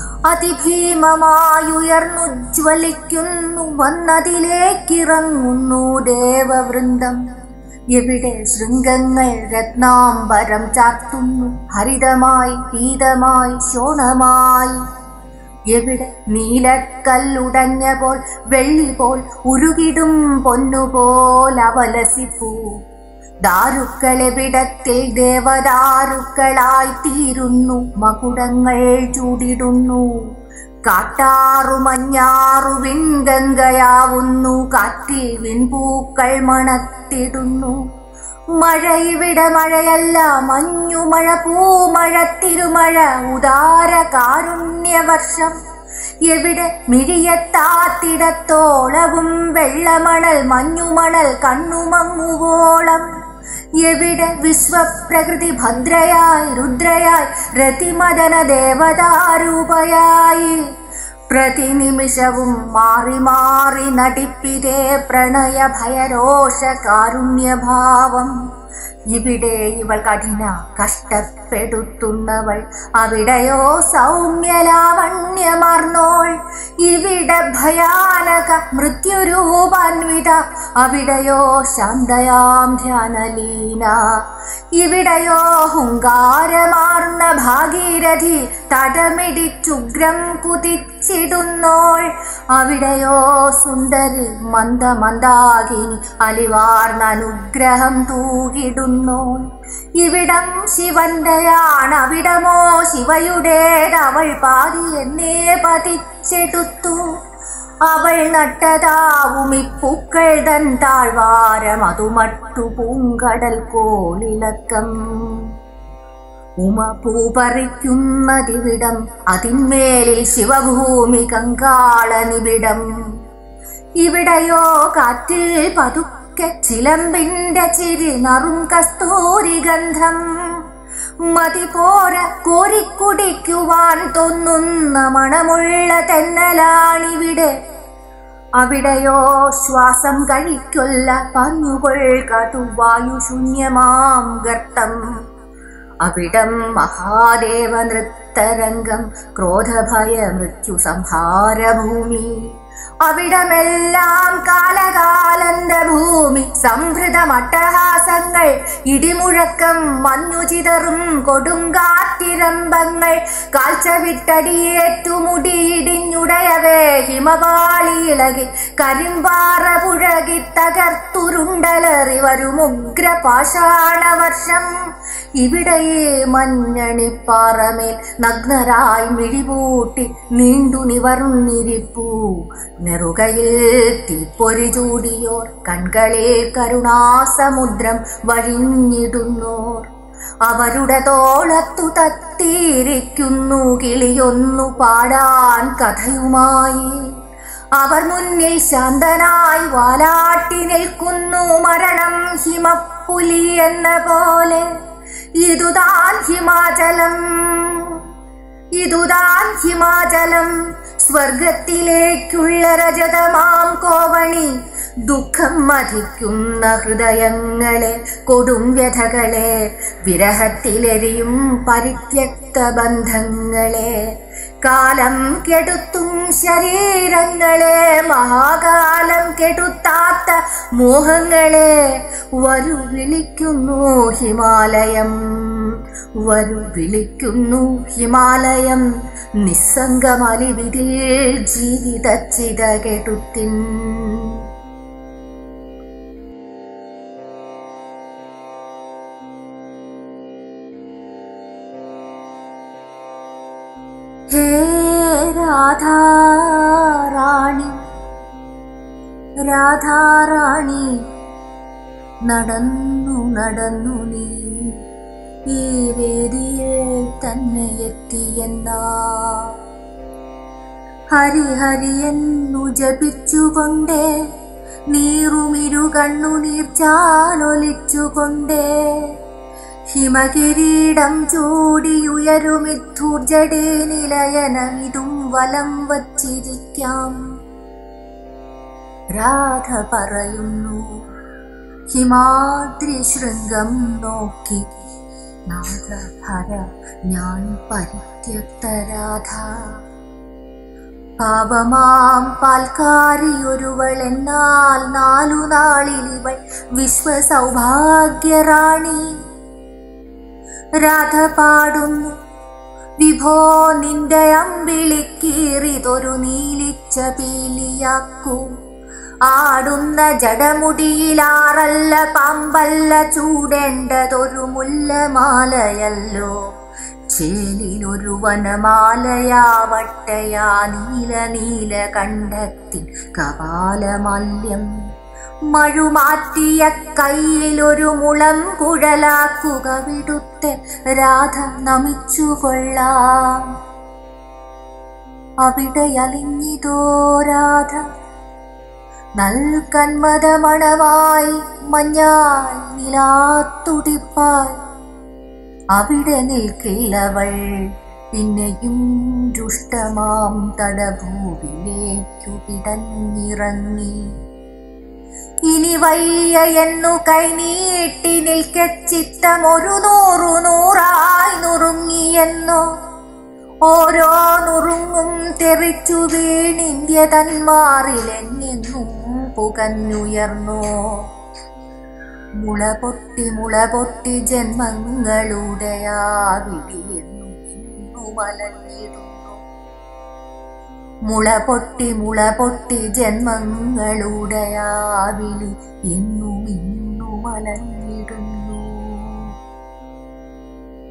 അതിഭീമമായുയർന്നുജ്വലിക്കുന്നു വന്നതിലേക്കിറങ്ങുന്നു ദേവവൃന്ദം എവിടെ ശൃംഗങ്ങൾ രത്നാംബരം ചാർത്തുന്നു ഹരിതമായി പീതമായി ശോണമായി എവിടെ നീലക്കല്ലുടഞ്ഞ പോൽ വെള്ളി പോൽ ഉരുകിടും പൊന്നുപോൽ അവലസിപ്പൂ ദാരുക്കളെവിടത്തിൽ ദേവദാരുക്കളായി തീരുന്നു മകുടങ്ങൾ ചൂടിടുന്നു കാട്ടാറു മഞ്ഞാറു വിൺഗംഗയാവുന്നു കാറ്റിൽ വിൺപൂക്കൾ മണത്തിടുന്നു മഴ ഇവിടെ മഴയല്ല മഞ്ഞുമഴ പൂമഴ തിരുമഴ ഉദാര കാരുണ്യവർഷം എവിടെ മിഴിയെത്താത്തിടത്തോളവും വെള്ളമണൽ മഞ്ഞുമണൽ കണ്ണുമങ്ങുവോളം എവിടെ വിശ്വപ്രകൃതി ഭദ്രയായി രുദ്രയായി രതിമദന ദേവതാരൂപയായി പ്രതിനിമിഷവും മാറി മാറി നടിപ്പിതേ പ്രണയ ഭയരോഷ കാരുണ്യഭാവം ഇവിടെ ഇവൾ കഠിന കഷ്ടപ്പെടുത്തുന്നവൾ അവിടെയോ സൗമ്യലാവണ്യമാർന്നോൾ ഇവിടെ ഭയാനക മൃത്യുരൂപാൻവിത അവിടെയോ ശാന്തയാം ധ്യാനലീന ഇവിടെയോ ഹുങ്കാരമാർന്ന ഭാഗീരഥി തടമിടിച്ചുഗ്രം കുതിച്ചിടുന്നോൾ അവിടെയോ സുന്ദരി മന്ദമന്ദാകിനി അലിവാർന്ന അനുഗ്രഹം തൂകിടുന്നോൾ ഇവിടം ശിവന്റെയാണ് അവിടമോ ശിവയുടേതവൾ പാതി എന്നേ പതിച്ചെടുത്തു അവൾ നട്ടതാവുമി പൂക്കൾ തൻ താഴ്വാരം അതുമട്ടു പൂങ്കടൽ കോളിളക്കം ഉമ പൂപറിക്കുന്നതിവിടം അതിന്മേലിൽ ശിവഭൂമി കങ്കാളനിവിടം ഇവിടെയോ കാറ്റിൽ പതുക്കെ ചിലമ്പിന്റെ ചിരി നറും കസ്തൂരി ഗന്ധം മതി പോര കോരിക്കുടിക്കുവാൻ തോന്നുന്ന മണമുള്ള തെന്നലാണിവിടെ അവിടെയോ ശ്വാസം കഴിക്കൊല്ല പഞ്ഞുകൊൾ കതുവായു ശൂന്യമാം ഗർത്തം അവിടം മഹാദേവ നൃത്തരംഗം ക്രോധഭയ മൃത്യു സംഹാരഭൂമി അവിടമെല്ലാം കാലകാലന്ത ഭൂമി സംഭൃതമട്ടഹാസങ്ങൾ ഇടിമുഴക്കം മഞ്ഞുചിതറും കൊടുങ്കാറ്റിരമ്പങ്ങൾ കാൽച്ച വിട്ടടിയേറ്റുമുടിയിടിഞ്ഞുടയവേ ഹിമപാളിയിളകി കരിമ്പാറ പുഴകി തകർത്തുരുണ്ടലറി വരും ഉഗ്രപാഷാണവർഷം ഇവിടെയേ മഞ്ഞണിപ്പാറമേൽ നഗ്നരായി മിഴിപൂട്ടി നീണ്ടു നിവർന്നിരിപ്പൂ നെറുകയിൽ തീപ്പൊരി ചൂടിയോർ കൺകളിൽ കരുണാസമുദ്രം വഴിഞ്ഞിടുന്നോർ അവരുടെ തോളത്തു തത്തിയിരിക്കുന്നു കിളിയൊന്നു പാടാൻ കഥയുമായി അവർ മുന്നിൽ ശാന്തനായി വാലാട്ടി നിൽക്കുന്നു മരണം ഹിമപ്പുലി എന്ന പോലെ ഇതുതാൻ ഹിമാചലം ഇതുതാൻ ഹിമാചലം സ്വർഗത്തിലേക്കുള്ള രജതമാം കോവണി ദുഃഖം മധിക്കുന്ന ഹൃദയങ്ങളെ കൊടും വ്യഥകളെ വിരഹത്തിലെരിയും പരിത്യക്ത ബന്ധങ്ങളെ കാലം കെടുത്തും ശരീരങ്ങളെ മഹാകാലം കെടുത്താത്ത മോഹങ്ങളെ വരു വിളിക്കുന്നു ഹിമാലയം വരു വിളിക്കുന്നു ഹിമാലയം നിസ്സംഗമലിവിതിൽ ജീവിത ചിത കെടുത്തിൻ ഹേ രാധാറാണി രാധാറാണി നടന്നു നടന്നു നീ ഈ വേദിയിൽ തന്നെ എത്തിയെന്നാ ഹരി ഹരി എന്നു ജപിച്ചുകൊണ്ടേ നീറുമിരു കണ്ണുനീർ ചാലൊലിച്ചുകൊണ്ടേ ഹിമകിരീടം ചൂടിയുയരുമിദ്ധൂർജടേ നിലയനമിതും വലം വച്ചിരിക്കാം രാധ പറയുന്നു ഹിമാദ്രി ശൃംഗം നോക്കി നാഗഭര ഞാൻ പരിത്യക്ത രാധ പാപമാം പാൽക്കാരിയൊരുവൾ എന്നാൽ നാലു നാളിലിവൾ വിശ്വസൗഭാഗ്യറാണി രാധ പാടുന്നു വിഭോ നിന്റെ അമ്പിളിക്കീറിതൊരു നീലിച്ച പീലിയാക്കൂ ആടുന്ന ജടമുടിയിലാറല്ല പാമ്പല്ല ചൂടേണ്ടതൊരു മുല്ലമാലയല്ലോ ചേലിലൊരു വനമാലയാവട്ടയാ നീല നീല കണ്ടത്തിൻ കപാലമാല്യം മഴുമാറ്റിയ കയ്യിലൊരു മുളം കുഴലാക്കുക വിടുത്തെ രാധ നമിച്ചുകൊള്ളാം അവിടെ അലിഞ്ഞിതോ രാധ നൽകന്മതമണമായി മഞ്ഞായി നിലാത്തുടിപ്പായി അവിടെ നിൽക്കില്ലവൾ പിന്നെയും ദുഷ്ടമാം തടഭൂവിലേക്കു പിടഞ്ഞിറങ്ങി ഇനി വയ്യ എന്നു കൈനീട്ടി നിൽക്കെ ചിത്തം ഒരു നൂറു നൂറായി നുറുങ്ങിയെന്നോ ഓരോ നുറുങ്ങും തെറിച്ചു വീണിന്ത്യ തന്മാറിലെങ്ങെങ്ങും പുകഞ്ഞുയർന്നോ മുള പൊട്ടി മുള പൊട്ടി ജന്മങ്ങളുടെ ആ വിളിയെന്നു ഇന്നു മലഞ്ഞിടുന്നു മുള പൊട്ടി മുള പൊട്ടി ജന്മങ്ങളുടെ ആ വിളി എന്നും ഇന്നു മലഞ്ഞിടുന്നു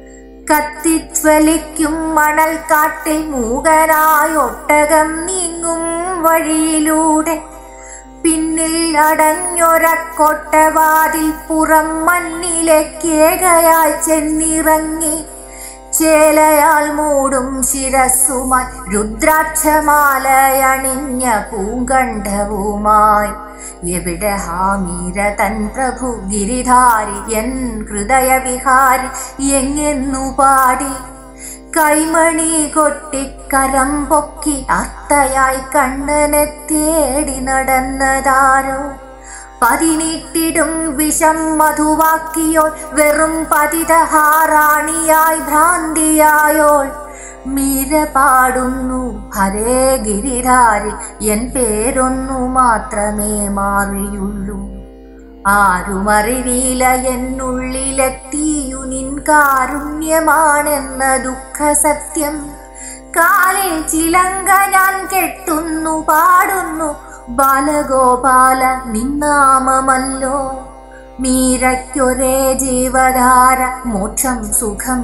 കത്തിജ്വലിക്കും മണൽക്കാട്ടിൽ മൂകനായ ഒട്ടകം നീങ്ങും വഴിയിലൂടെ പിന്നിൽ അടഞ്ഞൊരക്കൊട്ടവാതിൽ പുറം മണ്ണിലേക്കേകയായി ചെന്നിറങ്ങി ചേലയാൽ മൂടും ശിരസ്സുമായി രുദ്രാക്ഷമാലയണിഞ്ഞ പൂങ്കണ്ഠവുമായി എവിടെ ഹാമീര തൻ പ്രഭു ഗിരിധാരി എൻ ഹൃദയവിഹാരി എങ്ങെന്നു പാടി കൈമണി കൊട്ടിക്കരം പൊക്കി അത്തയായി കണ്ണനെ തേടി നടന്നതാരോ പതിനീട്ടിടും വിഷം മധുവാക്കിയോൾ വെറും പതിതഹാറാണിയായി ഭ്രാന്തിയായോൾ മീര പാടുന്നു ഹരേ ഗിരിധാരി എൻ പേരൊന്നു മാത്രമേ മാറിയുള്ളൂ ആരുമറിവീല എന്നുള്ളിലെത്തിയു നിൻ കാരുണ്യമാണെന്ന ദുഃഖ സത്യം കാലിൽ ചിലങ്ക ഞാൻ കെട്ടുന്നു പാടുന്നു ബാലഗോപാല നിന്നാമമല്ലോ മീരയ്ക്കൊരേ ജീവധാര മോക്ഷം സുഖം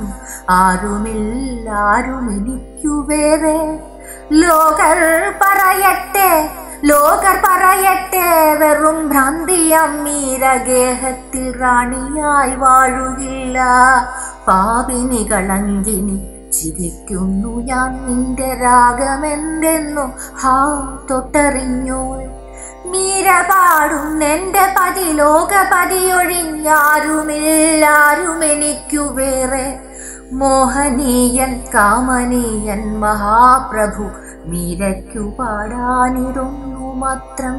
ആരുമില്ലാരുമെനിക്കു വേറെ ലോകർ പറയട്ടെ ലോകർ പറയട്ടെ വെറും ഭ്രാന്തിയം മീരഗേഹത്തിൽ റാണിയായി വാഴുകില്ല പാപിനി കളങ്കിനി ചിരിക്കുന്നു ഞാൻ നിന്റെ രാഗമെന്തെന്നു ഹാ തൊട്ടറിഞ്ഞോൾ മീര പാടും എന്റെ പതി ലോകപതിയൊഴിഞ്ഞാരുമില്ലാരും എനിക്കു വേറെ മോഹനീയൻ കാമനീയൻ മഹാപ്രഭു മീരയ്ക്കു പാടാനിതൊന്നു മാത്രം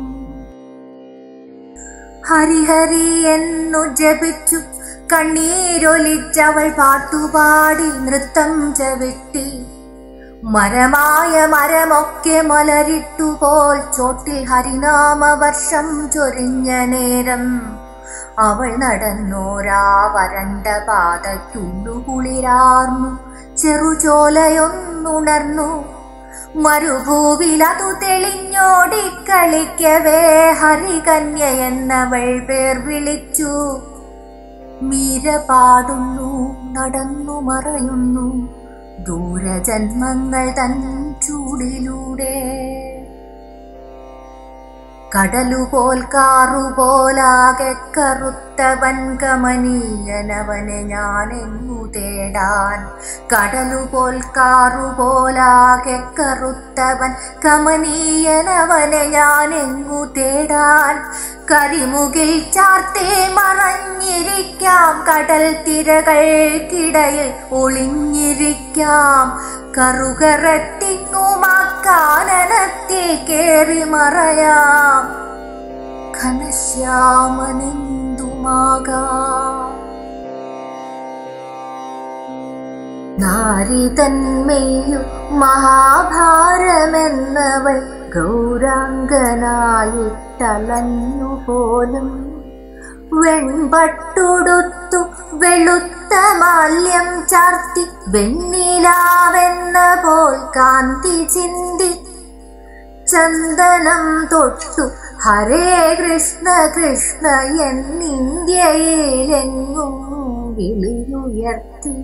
ഹരിഹരി എന്നു ജപിച്ചു കണ്ണീരൊലിച്ചവൾ പാട്ടുപാടി നൃത്തം ചവിട്ടി മരമായ മരമൊക്കെ മലരിട്ടുപോൽ ചോട്ടിൽ ഹരിനാമ വർഷം ചൊരിഞ്ഞ നേരം അവൾ നടന്നോരാ വരണ്ട പാതയ്ക്കുള്ളുകുളിരാർന്നു ചെറുചോലയൊന്നുണർന്നു മരുഭൂവിലതു തെളിഞ്ഞോടിക്കളിക്കവേ ഹരികന്യ എന്നവൾ പേർ വിളിച്ചു മീര പാടുന്നു നടന്നു മറയുന്നു ദൂരജന്മങ്ങൾ തൻ ചൂടിലൂടെ കടലുപോൽ കാറുപോലാകെ കറുത്തവൻ കമനീയനവനെ ഞാനെങ്ങു തേടാൻ കടലുപോൽ കാറുപോലാകെ കറുത്തവൻ കമനീയനവനെ ഞാനെങ്ങു തേടാൻ കരിമുകിൽ ചാർത്തേ മറഞ്ഞിരിക്കാം കടൽ തിരകൾക്കിടയിൽ ഒളിഞ്ഞിരിക്കാം കറുകറത്തിങ്ങുമാക്കാനനത്തിൽ കേറി മറയാം ഘനശ്യാമനെന്തുമാകാം നാരിതന്മേയു മഹാഭാരമെന്നവൾ ഗൗരാംഗനായിട്ടലഞ്ഞു പോലും വെൺപട്ടുടുത്തു വെളുത്ത മാല്യം ചാർത്തി വെണ്ണിലാവെന്ന പോൽ കാന്തി ചിന്തി ചന്ദനം തൊട്ടു ഹരേ കൃഷ്ണ കൃഷ്ണ എന്നിന്ത്യയിലെങ്ങും വിളിയുയർത്തി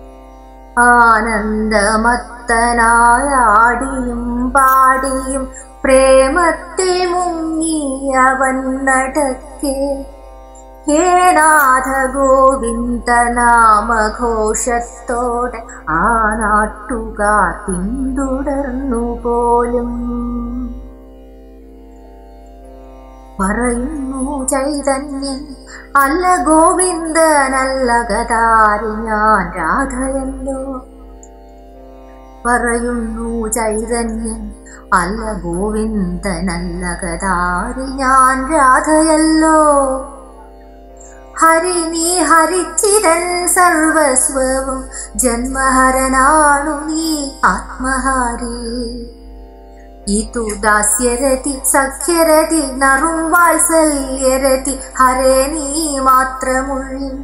ആനന്ദമത്തനായാടിയും പാടിയും പ്രേമത്തിൽ മുങ്ങിയവൻ നടക്കെ ഹേ നാഥ ഗോവിന്ദ നാമഘോഷത്തോടെ ആ നാട്ടുകാർ പിന്തുടർന്നു പോലും പറയുന്നു ചൈതന്യൻ അല്ല ഗോവിന്ദനല്ല ഗതാരി ഞാൻ രാധയല്ലോ പറയുന്നു ചൈതന്യൻ അല്ല ഗോവിന്ദനല്ല ഗതാരി ഞാൻ രാധയല്ലോ ഹരി നീ ഹരിച്ചിരൻ സർവസ്വവും ജന്മഹരനാണു നീ ആത്മഹാരി ഇതു ദാസ്യരതി സഖ്യരതി നറും വാത്സല്യരതി ഹരേ നീ മാത്രമുള്ളിൽ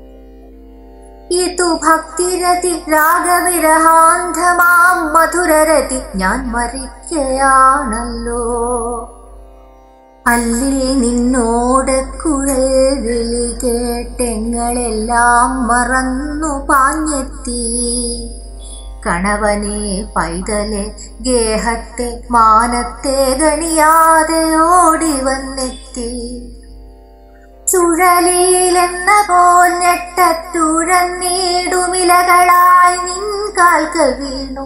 ഇതു ഭക്തിരതി രാഗവിരഹാന്ധമാം മധുരരതി ഞാൻ മരിക്കയാണല്ലോ അല്ലേ നിന്നോട് കുഴൽ വിളി കേട്ടെങ്ങളെല്ലാം മറന്നു പാഞ്ഞെത്തി കണവനെ പൈതലെ ഗേഹത്തെ മാനത്തെ ഗണിയാതെ ഓടി വന്നെത്തി ചുഴലിയിലെന്ന പോൽ ഞെട്ടത്തുഴന്നീടുമിലകളായി നിൻ കാൽക്കൽ വീണു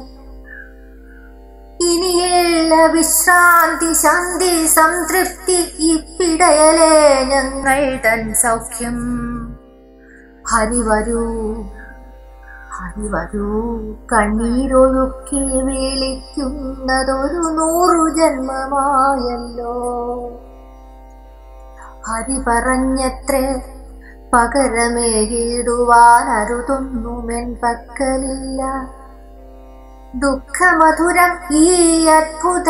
ഇനിയുള്ള വിശ്രാന്തി ശാന്തി സംതൃപ്തി ഇപ്പിടയലേ ഞങ്ങൾ തൻ സൗഖ്യം ഹരി വരൂ ഹരി വരൂ കണ്ണീരൊഴുക്കി വിളിക്കുന്നതൊരു നൂറു ജന്മമായല്ലോ ഹരി പറഞ്ഞത്രേ പകരമേകിടുവാൻ അരുതൊന്നുമെൻ പക്കലില്ല ദുഃഖമധുരം ഈ അത്ഭുത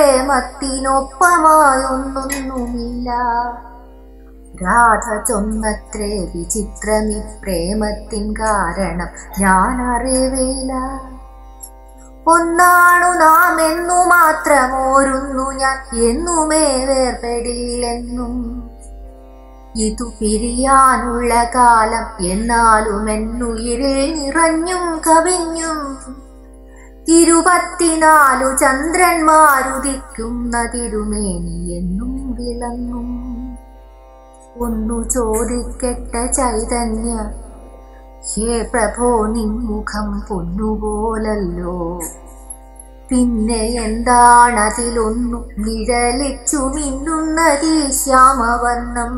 പ്രേമത്തിനൊപ്പമായൊന്നൊന്നുമില്ല രാധ ചൊന്നത്രേ വിചിത്രമി പ്രേമത്തിൻ കാരണം ഞാൻ അറിവില്ല ഒന്നാണു നാം എന്നു മാത്രമോരുന്നു ഞാൻ എന്നുമേ വേർപെടില്ലെന്നും ഇതു പിരിയാനുള്ള കാലം എന്നാലും എന്നുയിരിൽ നിറഞ്ഞും കവിഞ്ഞും ഇരുപത്തിനാലു ചന്ദ്രന്മാരുദിക്കുന്ന തിരുമേനി എന്നും വിളങ്ങും ഒന്നു ചോദിക്കട്ട ചൈതന്യ ഹേ പ്രഭോ നിൻമുഖം പൊന്നുപോലല്ലോ പിന്നെ എന്താണതിലൊന്നു നിഴലിച്ചു മിന്നുന്നതീ ശ്യാമവർണം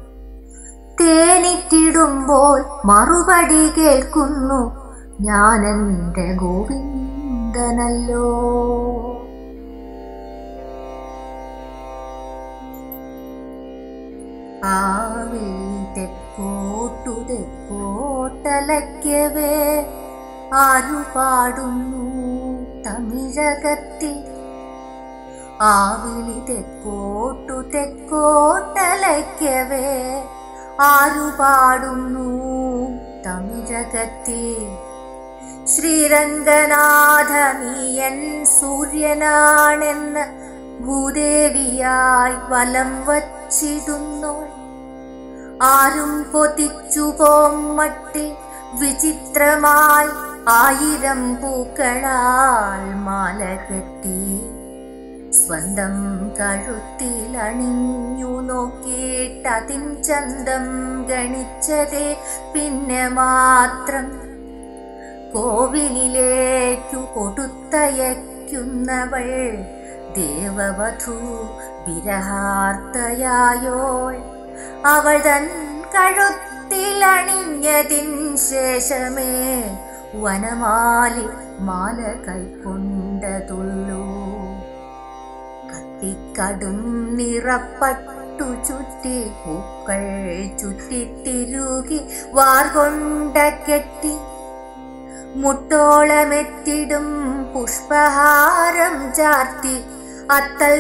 തേനിറ്റിടുമ്പോൾ മറുപടി കേൾക്കുന്നു ഞാനെന്റെ ഗോവിന്ദനല്ലോ ആവിൽ തെക്കോട്ടു തെക്കോട്ടലയ്ക്കവേ ആരു പാടുന്നു തമിഴകത്തി ആവിളി തെക്കോട്ടു തെക്കോട്ടലയ്ക്കവേ ആരു പാടുന്നു തമിഴകത്തി ശ്രീരംഗനാഥ നീയൻ സൂര്യനാണെന്ന് ഭൂദേവിയായി വലം വച്ചിടുന്നു ആരും കൊതിച്ചു പോമ്മട്ടി വിചിത്രമായി ആയിരം പൂക്കളാൽ മാല കെട്ടി സ്വന്തം കഴുത്തിലണിഞ്ഞു നോക്കിയിട്ടതിൻ ചന്തം ഗണിച്ചതേ പിന്നെ മാത്രം കോവിലിലേക്കു കൊടുത്തയക്കുന്നവൾ ദേവവധു വിരഹാർത്തയായോൾ അവൾ തൻ കഴുത്തിലണിഞ്ഞതിൻ ശേഷമേ വനമാലി മാല കൈക്കൊണ്ടതുള്ളൂ കട്ടിക്കടും നിറപ്പട്ടു ചുറ്റി പൂക്കൾ ചുറ്റിത്തിരുകി വാർകൊണ്ട കെട്ടി മുട്ടോളമെത്തിടും പുഷ്പഹാരം ചാർത്തി അത്തൽ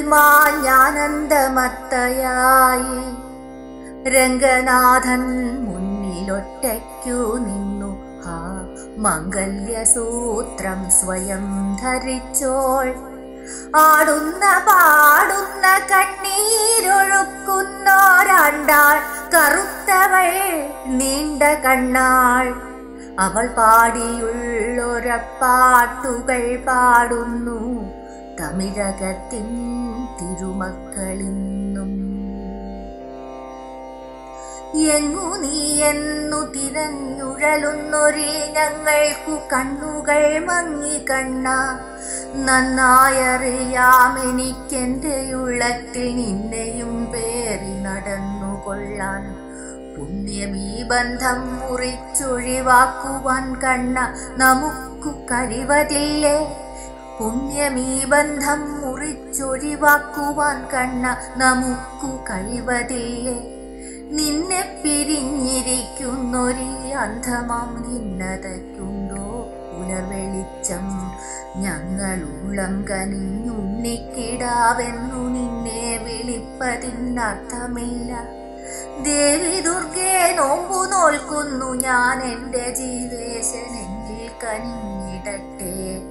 മാഞ്ഞാനന്ദമത്തയായി രംഗനാഥൻ മുന്നിലൊറ്റയ്ക്കു നിന്നു ആ മംഗല്യസൂത്രം സ്വയം ധരിച്ചോൾ ആടുന്ന പാടുന്ന കണ്ണീരൊഴുക്കുന്നോരാണ്ടാൾ കറുത്തവൾ നീണ്ട കണ്ണാൾ അവൾ പാടിയുള്ളൊരപ്പാട്ടുകൾ പാടുന്നു തമിഴകത്തിൻ തിരുമക്കളിന്നും എങ്ങു നീ എന്നു തിരഞ്ഞുഴലുന്നൊരേ ഞങ്ങൾക്കു കണ്ണുകൾ മങ്ങി കണ്ണ നന്നായറിയാം എനിക്കെന്റെ ഉള്ളത്തിൽ നിന്നെയും പേറി നടന്നു കൊള്ളാൻ പുണ്യമീ ബന്ധം മുറിച്ചൊഴിവാക്കുവാൻ കണ്ണ നമുക്കു കഴിവതില്ലേ പുണ്യമീ ബന്ധം മുറിച്ചൊഴിവാക്കുവാൻ കണ്ണ നമുക്കു കഴിവതില്ലേ നിന്നെ പിരിഞ്ഞിരിക്കുന്നൊരീ അന്ധമാം ഭിന്നതയ്ക്കുണ്ടോ പുലർവെളിച്ചം ഞങ്ങളുള്ളം കനിഞ്ഞുണ്ണിക്കിടാവെന്നു നിന്നെ വിളിപ്പതിനർത്ഥമില്ല ദേവി ദുർഗേ നോമ്പു നോൽക്കുന്നു ഞാൻ എൻ്റെ ജീവേശനെങ്കിൽ കനിഞ്ഞിടട്ടെ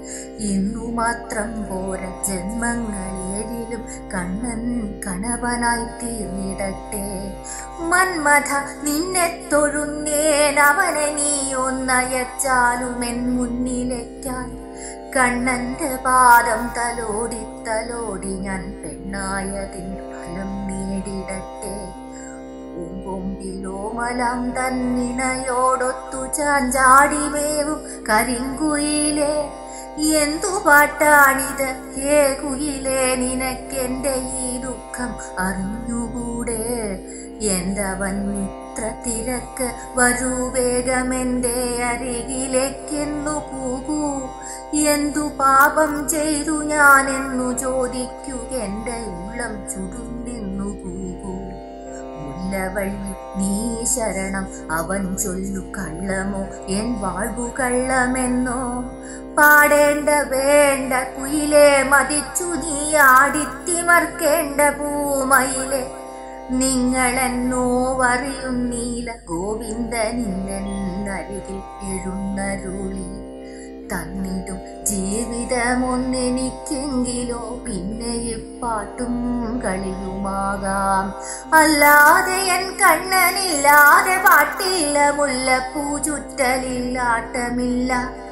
ഇന്നു മാത്രം പോര ജന്മങ്ങളേഴിലും കണ്ണൻ കണവനായി തീർന്നിടട്ടെ മന്മഥ നിന്നെ തൊഴുന്നേൻ അവനെ നീ ഒന്നയച്ചാലുമെൻ മുന്നിലേക്കാൻ കണ്ണന്റെ പാദം തലോടി തലോടി ഞാൻ പെണ്ണായതിൻ ഫലം നേടിടട്ടെ പൂങ്കൊമ്പിലോമലം തന്നിണയോടൊത്തു ചാഞ്ചാടിമേവും കരിങ്കുയിലേ എന്തു പാട്ടാണിത് ഹേ കുയിലേ നിനക്കെന്റെ ഈ ദുഃഖം അറിഞ്ഞുകൂടെ എന്തവൻ ഇത്ര തിരക്ക് വരൂ വേഗമെന്റെ അരികിലേക്കെന്നു പോകൂ എന്തു പാപം ചെയ്തു ഞാനെന്നു ചോദിക്കൂ എന്റെ ഉള്ളം ചുടുന്നെന്നു കൂകൂ മുല്ലവള്ളി നീ ശരണം അവൻ ചൊല്ലു കള്ളമോ എൻ വാഴ്വു കള്ളമെന്നോ പാടേണ്ട വേണ്ട കുയിലെ മതിച്ചു നീ ആടിത്തിമർക്കേണ്ട പൂമയിലെ നിങ്ങളെന്നോ വറിയുന്നീല ഗോവിന്ദനിന്നരികിൽ എഴുന്നരുളി തന്നിടും ജീവിതമൊന്നെനിക്കെങ്കിലോ പിന്നെ ഇപ്പാട്ടും കളിയുമാകാം അല്ലാതെ എൻ കണ്ണനില്ലാതെ പാട്ടില്ല മുല്ലപ്പൂ ചുറ്റലില്ലാട്ടമില്ല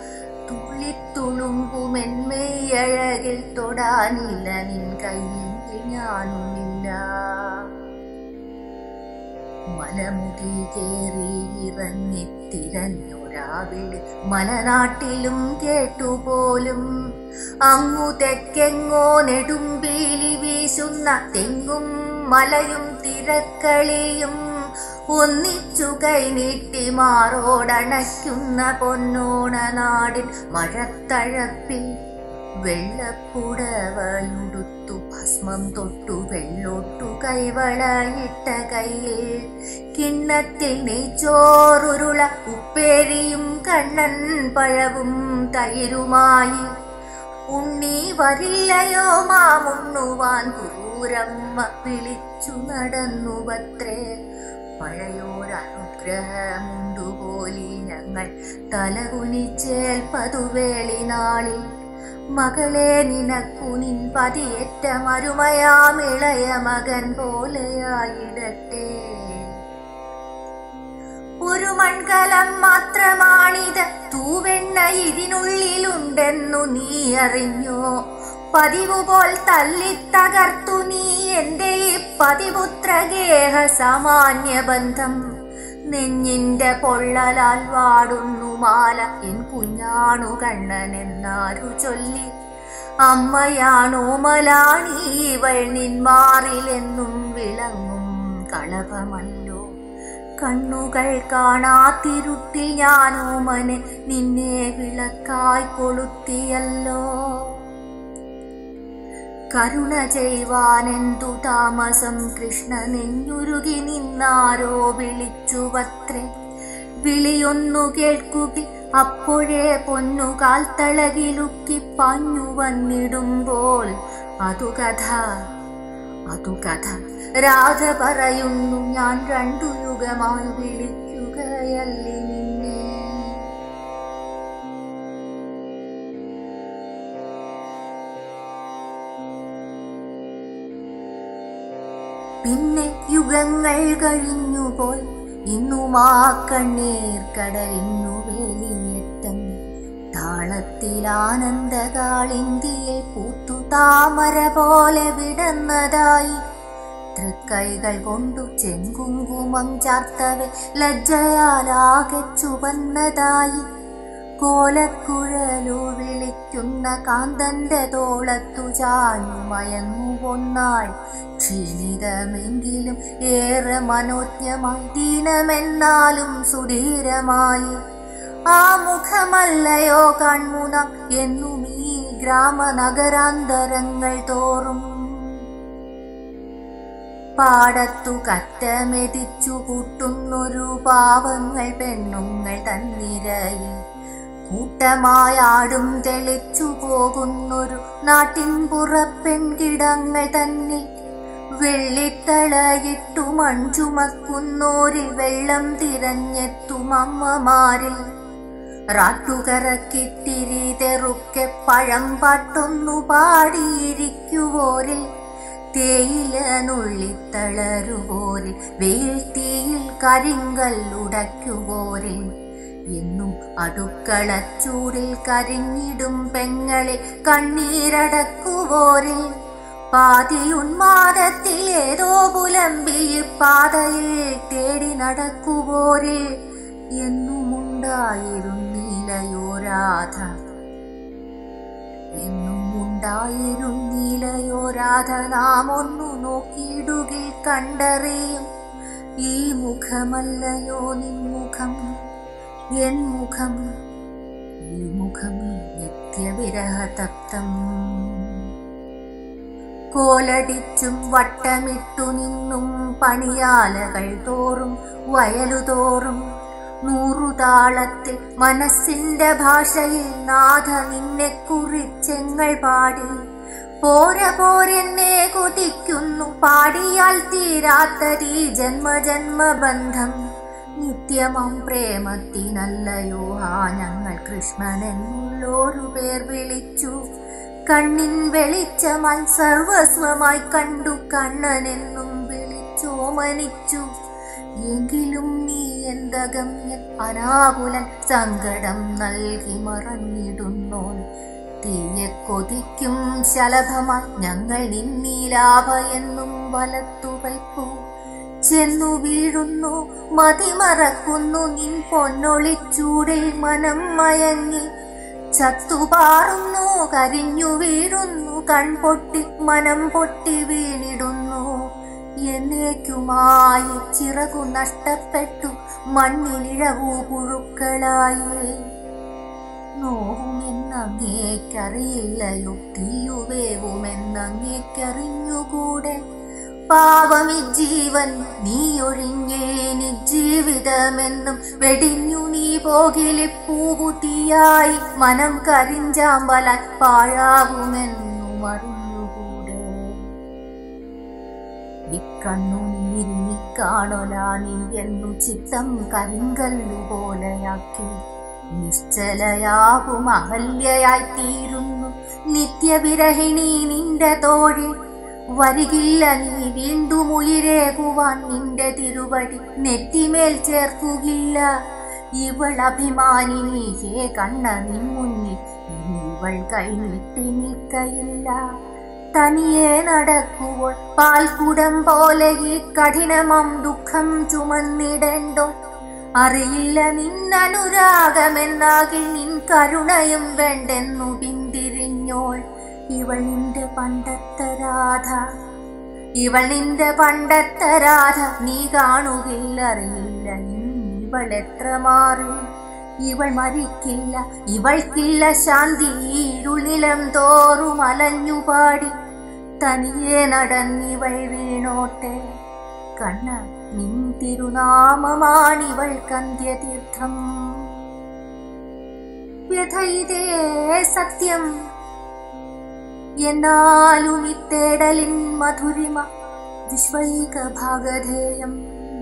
തുള്ളിത്തുളുമ്പുമെന്മയഴകിൽ തൊടാനില്ല നിൻ കയ്യിൽ ഞാനുമില്ല മലമുടി കേറി ഇറങ്ങി തിരഞ്ഞൊരാവിളി മലനാട്ടിലും കേട്ടുപോലും അങ്ങു തെക്കെങ്ങോ നെടുമ്പീലി വീശുന്ന തെങ്ങും മലയും തിരക്കളിയും ഒന്നിച്ചു കൈനീട്ടി മാറോടണയ്ക്കുന്ന പൊന്നോണ നാടിൻ മഴത്തഴപ്പിൽ വെള്ളപ്പുടവയുടുത്തു ഭസ്മം തൊട്ടു വെള്ളോട്ടു കൈവളയിട്ട കയ്യിൽ കിണ്ണത്തിൽ നെയ്ച്ചോറുരുള ഉപ്പേരിയും കണ്ണൻ പഴവും തൈരുമായി ഉണ്ണി വരില്ലയോ മാമുണ്ണുവാൻ ക്രൂരമ്മ വിളിച്ചു നടന്നുവത്രേ പഴയോരനുഗ്രഹമുണ്ടുപോലി ഞങ്ങൾ തലകുനിച്ചേൽപ്പതുവേളി നാളിൽ മകളെ നിനക്കു നിൻ പതിയേറ്റ മരുമയാമിളയ മകൻ പോലെയായിടട്ടെ ഒരു മൺകലം മാത്രമാണിത് തൂവെണ്ണ ഇതിനുള്ളിലുണ്ടെന്നു നീ അറിഞ്ഞോ പതിവു പോൽ തല്ലിത്തകർത്തു നീ എന്റെ ഈ പതിപുത്രഗേഹ സാമാന്യ ബന്ധം നെഞ്ഞിന്റെ പൊള്ളലാൽ വാടുന്നു മാല എൻ കുഞ്ഞാണു കണ്ണൻ എന്നാരു ചൊല്ലി അമ്മയാണോ മലാണീവൾ നിന്മാറിലെന്നും വിളങ്ങും കളഭമല്ലോ കണ്ണുകൾ കാണാത്തിരുട്ടിൽ ഞാനോമനെ നിന്നെ വിളക്കായി കൊളുത്തിയല്ലോ കരുണ ചെയ്യുവാനെന്തു താമസം കൃഷ്ണ നെഞ്ഞുരുകി നിന്നാരോ വിളിച്ചുവത്രേ വിളിയൊന്നു കേൾക്കുകി അപ്പോഴേ പൊന്നു കാൽത്തളകിലുക്കി പാഞ്ഞു വന്നിടുമ്പോൾ അതു കഥ അതു കഥ രാധ പറയുന്നു ഞാൻ രണ്ടു യുഗമായി വിളിക്കുകയല്ലി നിന്നെ പിന്നെ യുഗങ്ങൾ കഴിഞ്ഞുപോയി ഇന്നുമാ കണ്ണീർ കടലിന്നു വേലിഞ്ഞെത്തം താളത്തിൽ ആനന്ദകാളിന്തിയെ പൂത്തു താമര പോലെ വിടന്നതായി തൃക്കൈകൾ കൊണ്ടു ചെങ്കുങ്കുമം ചാർത്തവെ ലജ്ജയാലാകെ ചുവന്നതായി കോലക്കുഴലു വിളിക്കുന്ന കാന്തന്റെ തോളത്തു ചാഞ്ഞു മയങ്ങുകൊന്നാൾ ക്ഷീണിതമെങ്കിലും ഏറെ മനോജ്ഞമായി ദീനമെന്നാലും സുധീരമായി ആ മുഖമല്ലയോ കൺമുന എന്നും ഈ ഗ്രാമനഗരാന്തരങ്ങൾ തോറും പാടത്തു കറ്റമെതിച്ചു കൂട്ടുന്നൊരു പാവങ്ങൾ പെണ്ണുങ്ങൾ തന്നിരയിൽ കൂട്ടമായാടും തെളിച്ചു പോകുന്നൊരു നാട്ടിൻ പുറപ്പെൺകിടങ്ങൾ തന്നിൽ വെള്ളിത്തളയിട്ടു മൺചുമക്കുന്നോരിൽ വെള്ളം തിരഞ്ഞെത്തും അമ്മമാരിൽ റാട്ടുകറക്കിട്ടിരി തെറുക്കെ പഴം പാട്ടൊന്നു പാടിയിരിക്കുവോരിൽ തേയില നുള്ളിത്തളരുവോരിൽ വെയിൽത്തീയിൽ കരിങ്കല്ലുടയ്ക്കുവോരിൽ എന്നും അടുക്കളച്ചൂടിൽ കരിഞ്ഞിടും പെങ്ങളെ കണ്ണീരടക്കുവോരിൽ പാതിയുന്മാദത്തിൽ ഏതോ പുലമ്പി പാതയിൽ തേടി നടക്കുവോരിൽ എന്നുമുണ്ടായിരുന്നില്ലയോ രാധ എന്നുമുണ്ടായിരുന്നില്ലയോ രാധ നാം ഒന്നു നോക്കിയിടുകിൽ കണ്ടറിയും ഈ മുഖമല്ലയോ നിൻമുഖം എൻ മുഖം ഈ മുഖം നിത്യവിരഹതപ്തം കോലടിച്ചും വട്ടമിട്ടു നിന്നും പണിയാലകൾ തോറും വയലുതോറും നൂറുതാളത്തിൽ മനസ്സിന്റെ ഭാഷയിൽ നാഥ നിന്നെ കുറിച്ചെങ്ങൾ പാടി പോര പോരെന്നെ കൊതിക്കുന്നു പാടിയാൽ തീരാത്തതീ ജന്മജന്മബന്ധം നിത്യമം പ്രേമത്തിനല്ലയോ ആ ഞങ്ങൾ കൃഷ്ണനെന്നുള്ളൊരു പേർ വിളിച്ചു കണ്ണിൻ വെളിച്ചമായി സർവസ്വമായി കണ്ടു കണ്ണനെന്നും വിളിച്ചോമനിച്ചു എങ്കിലും നീ എന്തകമ്യ അനാകുലൻ സങ്കടം നൽകി മറഞ്ഞിടുന്നോൻ തീയെ കൊതിക്കും ശലഭമായി ഞങ്ങൾ നിന്നീലാഭ എന്നും വലത്തു വയ്പ്പു ചെന്നു വീഴുന്നു മതിമറക്കുന്നു നിൻ പൊന്നൊളിച്ചൂടിൽ മനം മയങ്ങി ചത്തുപാറുന്നു കരിഞ്ഞു വീഴുന്നു കൺപൊട്ടി മനം പൊട്ടി വീണിടുന്നു എന്നേക്കുമായി ചിറകു നഷ്ടപ്പെട്ടു മണ്ണിലിഴവു പുഴുക്കളായി നോവുമെന്നങ്ങേക്കറിയില്ലയോ തീയുവേവുമെന്നങ്ങേക്കറിഞ്ഞുകൂടെ പാവമി ജീവൻ നീ ഒഴിഞ്ഞേനി ജീവിതമെന്നും വെടിഞ്ഞു നീ പോകിലെ പൂവുതിയായി മനം കരിഞ്ചാമ്പല പാഴാകുമെന്നും അറിഞ്ഞുകൂടെ ഇക്കണ്ണു നീരിനി കാണൊലാ നീ എന്നു ചിത്തം കരിങ്കല്ലു പോലെയാക്കി നിശ്ചലയാകും അഹല്യയായി തീരുന്നു നിത്യവിരഹിണി നിന്റെ തോഴി വരികില്ല നീ വീണ്ടും ഉയിരേകുവാൻ നിന്റെ തിരുവടി നെറ്റിമേൽ ചേർക്കുകില്ല ഇവൾ അഭിമാനിനി ഹേ കണ്ണ നിൻ മുന്നിൽ ഇനി ഇവൾ കൈനീട്ടി നിൽക്കയില്ല തനിയെ നടക്കുമ്പോൾ പാൽക്കുടം പോലെ ഈ കഠിനമം ദുഃഖം ചുമന്നിടേണ്ടോ അറിയില്ല നിന്നനുരാഗമെന്നാകിൽ നിൻ കരുണയും വേണ്ടെന്നു പിന്തിരിഞ്ഞോൾ ഇവൾ നിന്റെ പണ്ടത്തെ രാധ ഇവൾ നിന്റെ പണ്ടത്തെ രാധ നീ കാണുകില്ല അറിയില്ല ഇവൾ എത്ര മാറി ഇവൾ മരിക്കില്ല ഇവൾക്കില്ല ശാന്തി ഇരുളിലം തോറും അലഞ്ഞുപാടി തനിയെ നടന്നിവൾ വീണോട്ടെ കണ്ണ നിൻ തിരുനാമമാണിവൾ കന്ധ്യതീർത്ഥം വ്യഥയിതേ സത്യം എന്നാലും ഇത്തേടലിൻ മധുരിമ വിശ്വൈക ഭാഗധേയം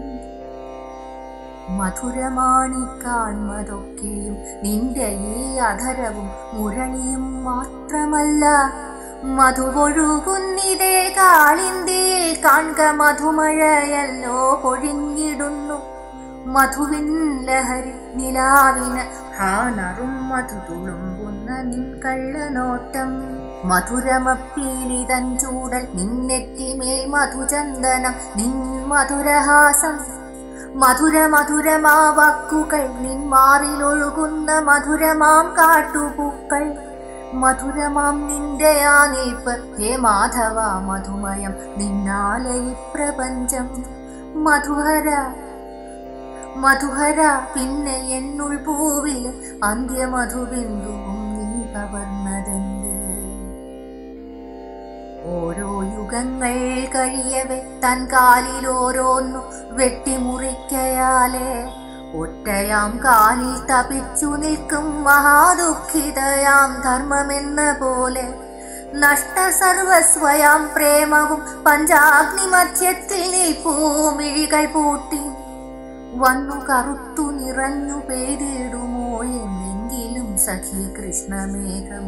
മധുരമാണി കാൺമതൊക്കെയും നിന്റെ ഈ അധരവും മുരളിയും മാത്രമല്ല മധുപൊഴുകുന്നിതേ കാളിന്തിയിൽ കാൺക മധുമഴയല്ലോ പൊഴിഞ്ഞിടുന്നു മധുവിൻ ലഹരി നിലാവിന് ഹാണറും മധു തുളുമ്പുന്ന നിൻ കള്ളനോട്ടം മധുരമപ്പീലിതൻ ചൂടൽ നിന്നെറ്റിമേൽ മധുചന്ദനം നിൻ മധുരഹാസം മധുര മധുരമാ വാക്കുകൾ നിൻ മാറിലൊഴുകുന്ന മധുരമാം കാട്ടുപൂക്കൾ മധുരമാം നിന്റെ ആ നിൽപ്പ് ഹേ മാധവ മധുമയം നിന്നാലെ ഈ പ്രപഞ്ചം മധുഹര മധുഹര പിന്നെ എന്നുൾ പൂവിൽ അന്ത്യമധുബിന്ദുവും നീ കവർന്നതെന്തേ ഓരോ യുഗങ്ങൾ കഴിയവെ തൻ കാലിൽ ഓരോന്നു വെട്ടിമുറിക്കയാലേ ഒറ്റയാം കാലിൽ തപിച്ചു നിൽക്കും മഹാദുഃഖിതയാം ധർമ്മമെന്ന പോലെ നഷ്ടസർവസ്വയാം പ്രേമവും പഞ്ചാഗ്നി മധ്യത്തിൽ നിൽപ്പൂമിഴികൾ പൂട്ടി വന്നു കറുത്തു നിറഞ്ഞു പെയ്തിടുമോ എന്നിൻ സഖി കൃഷ്ണമേഘം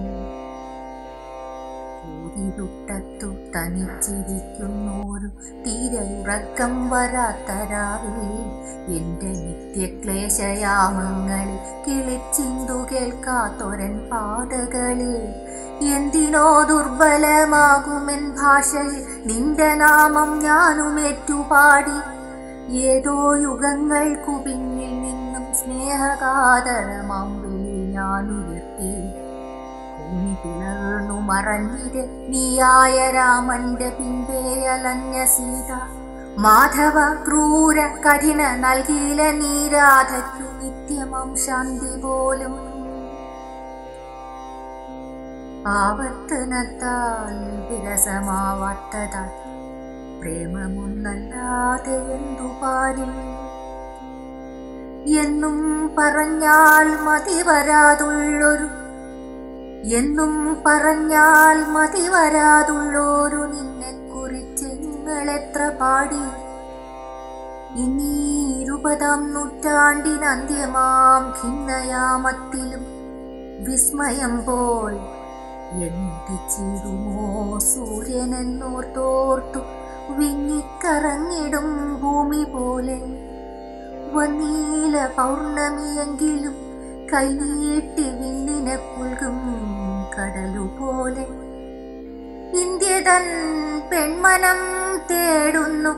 ൂരിരുട്ടത്തു തനിച്ചിരിക്കുന്നോരു തീരയുറക്കം വരാത്ത രാവിൽ എന്റെ നിത്യക്ലേശയാമങ്ങളിൽ കിളിച്ചിന്തു കേൾക്കാത്തൊരൻ പാതകളിൽ എന്തിനോ ദുർബലമാകുമെൻ ഭാഷയിൽ നിന്റെ നാമം ഞാനും ഏറ്റുപാടി ഏതോ യുഗങ്ങൾക്കു പിന്നിൽ നിന്നും സ്നേഹകാതരമാം വിളി ഞാനുയർത്തി ഭൂമി പിളർന്നു മറഞ്ഞിര് നീയായ രാമന്റെ പിമ്പേ അലഞ്ഞ സീത മാധവ ക്രൂര കഠിന നൽകിയില നീരാധയ്ക്കു നിത്യമം ശാന്തി പോലും ആവർത്തനത്താൽ വിരസമാവാത്തതാൽ പ്രേമമൊന്നല്ലാതെ എന്തു പാരിൽ എന്നും പറഞ്ഞാൽ മതി വരാതുള്ളൊരു എന്നും പറഞ്ഞാൽ മതി വരാതുള്ളോരു നിന്നെ കുറിച്ച് നിങ്ങളെത്ര പാടി ഇനി ഇരുപതാം നൂറ്റാണ്ടിനന്ത്യമാം ഖിന്നയാമത്തിലും വിസ്മയം പോൽ എന്തിച്ചിടുമോ സൂര്യനെന്നോർത്തോർത്തു വിങ്ങിക്കറങ്ങിടും ഭൂമി പോലെ വന്നീല പൗർണമിയെങ്കിലും കൈനീട്ടി വിണ്ണിനെ പുൽകും കടലുപോലെ ഇന്ത്യതൻ പെൺമനം തേടുന്നു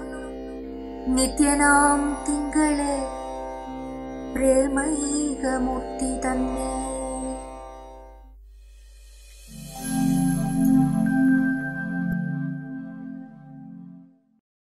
നിത്യനാം തിങ്കളെ പ്രേമൈകമൂർത്തി തന്നെ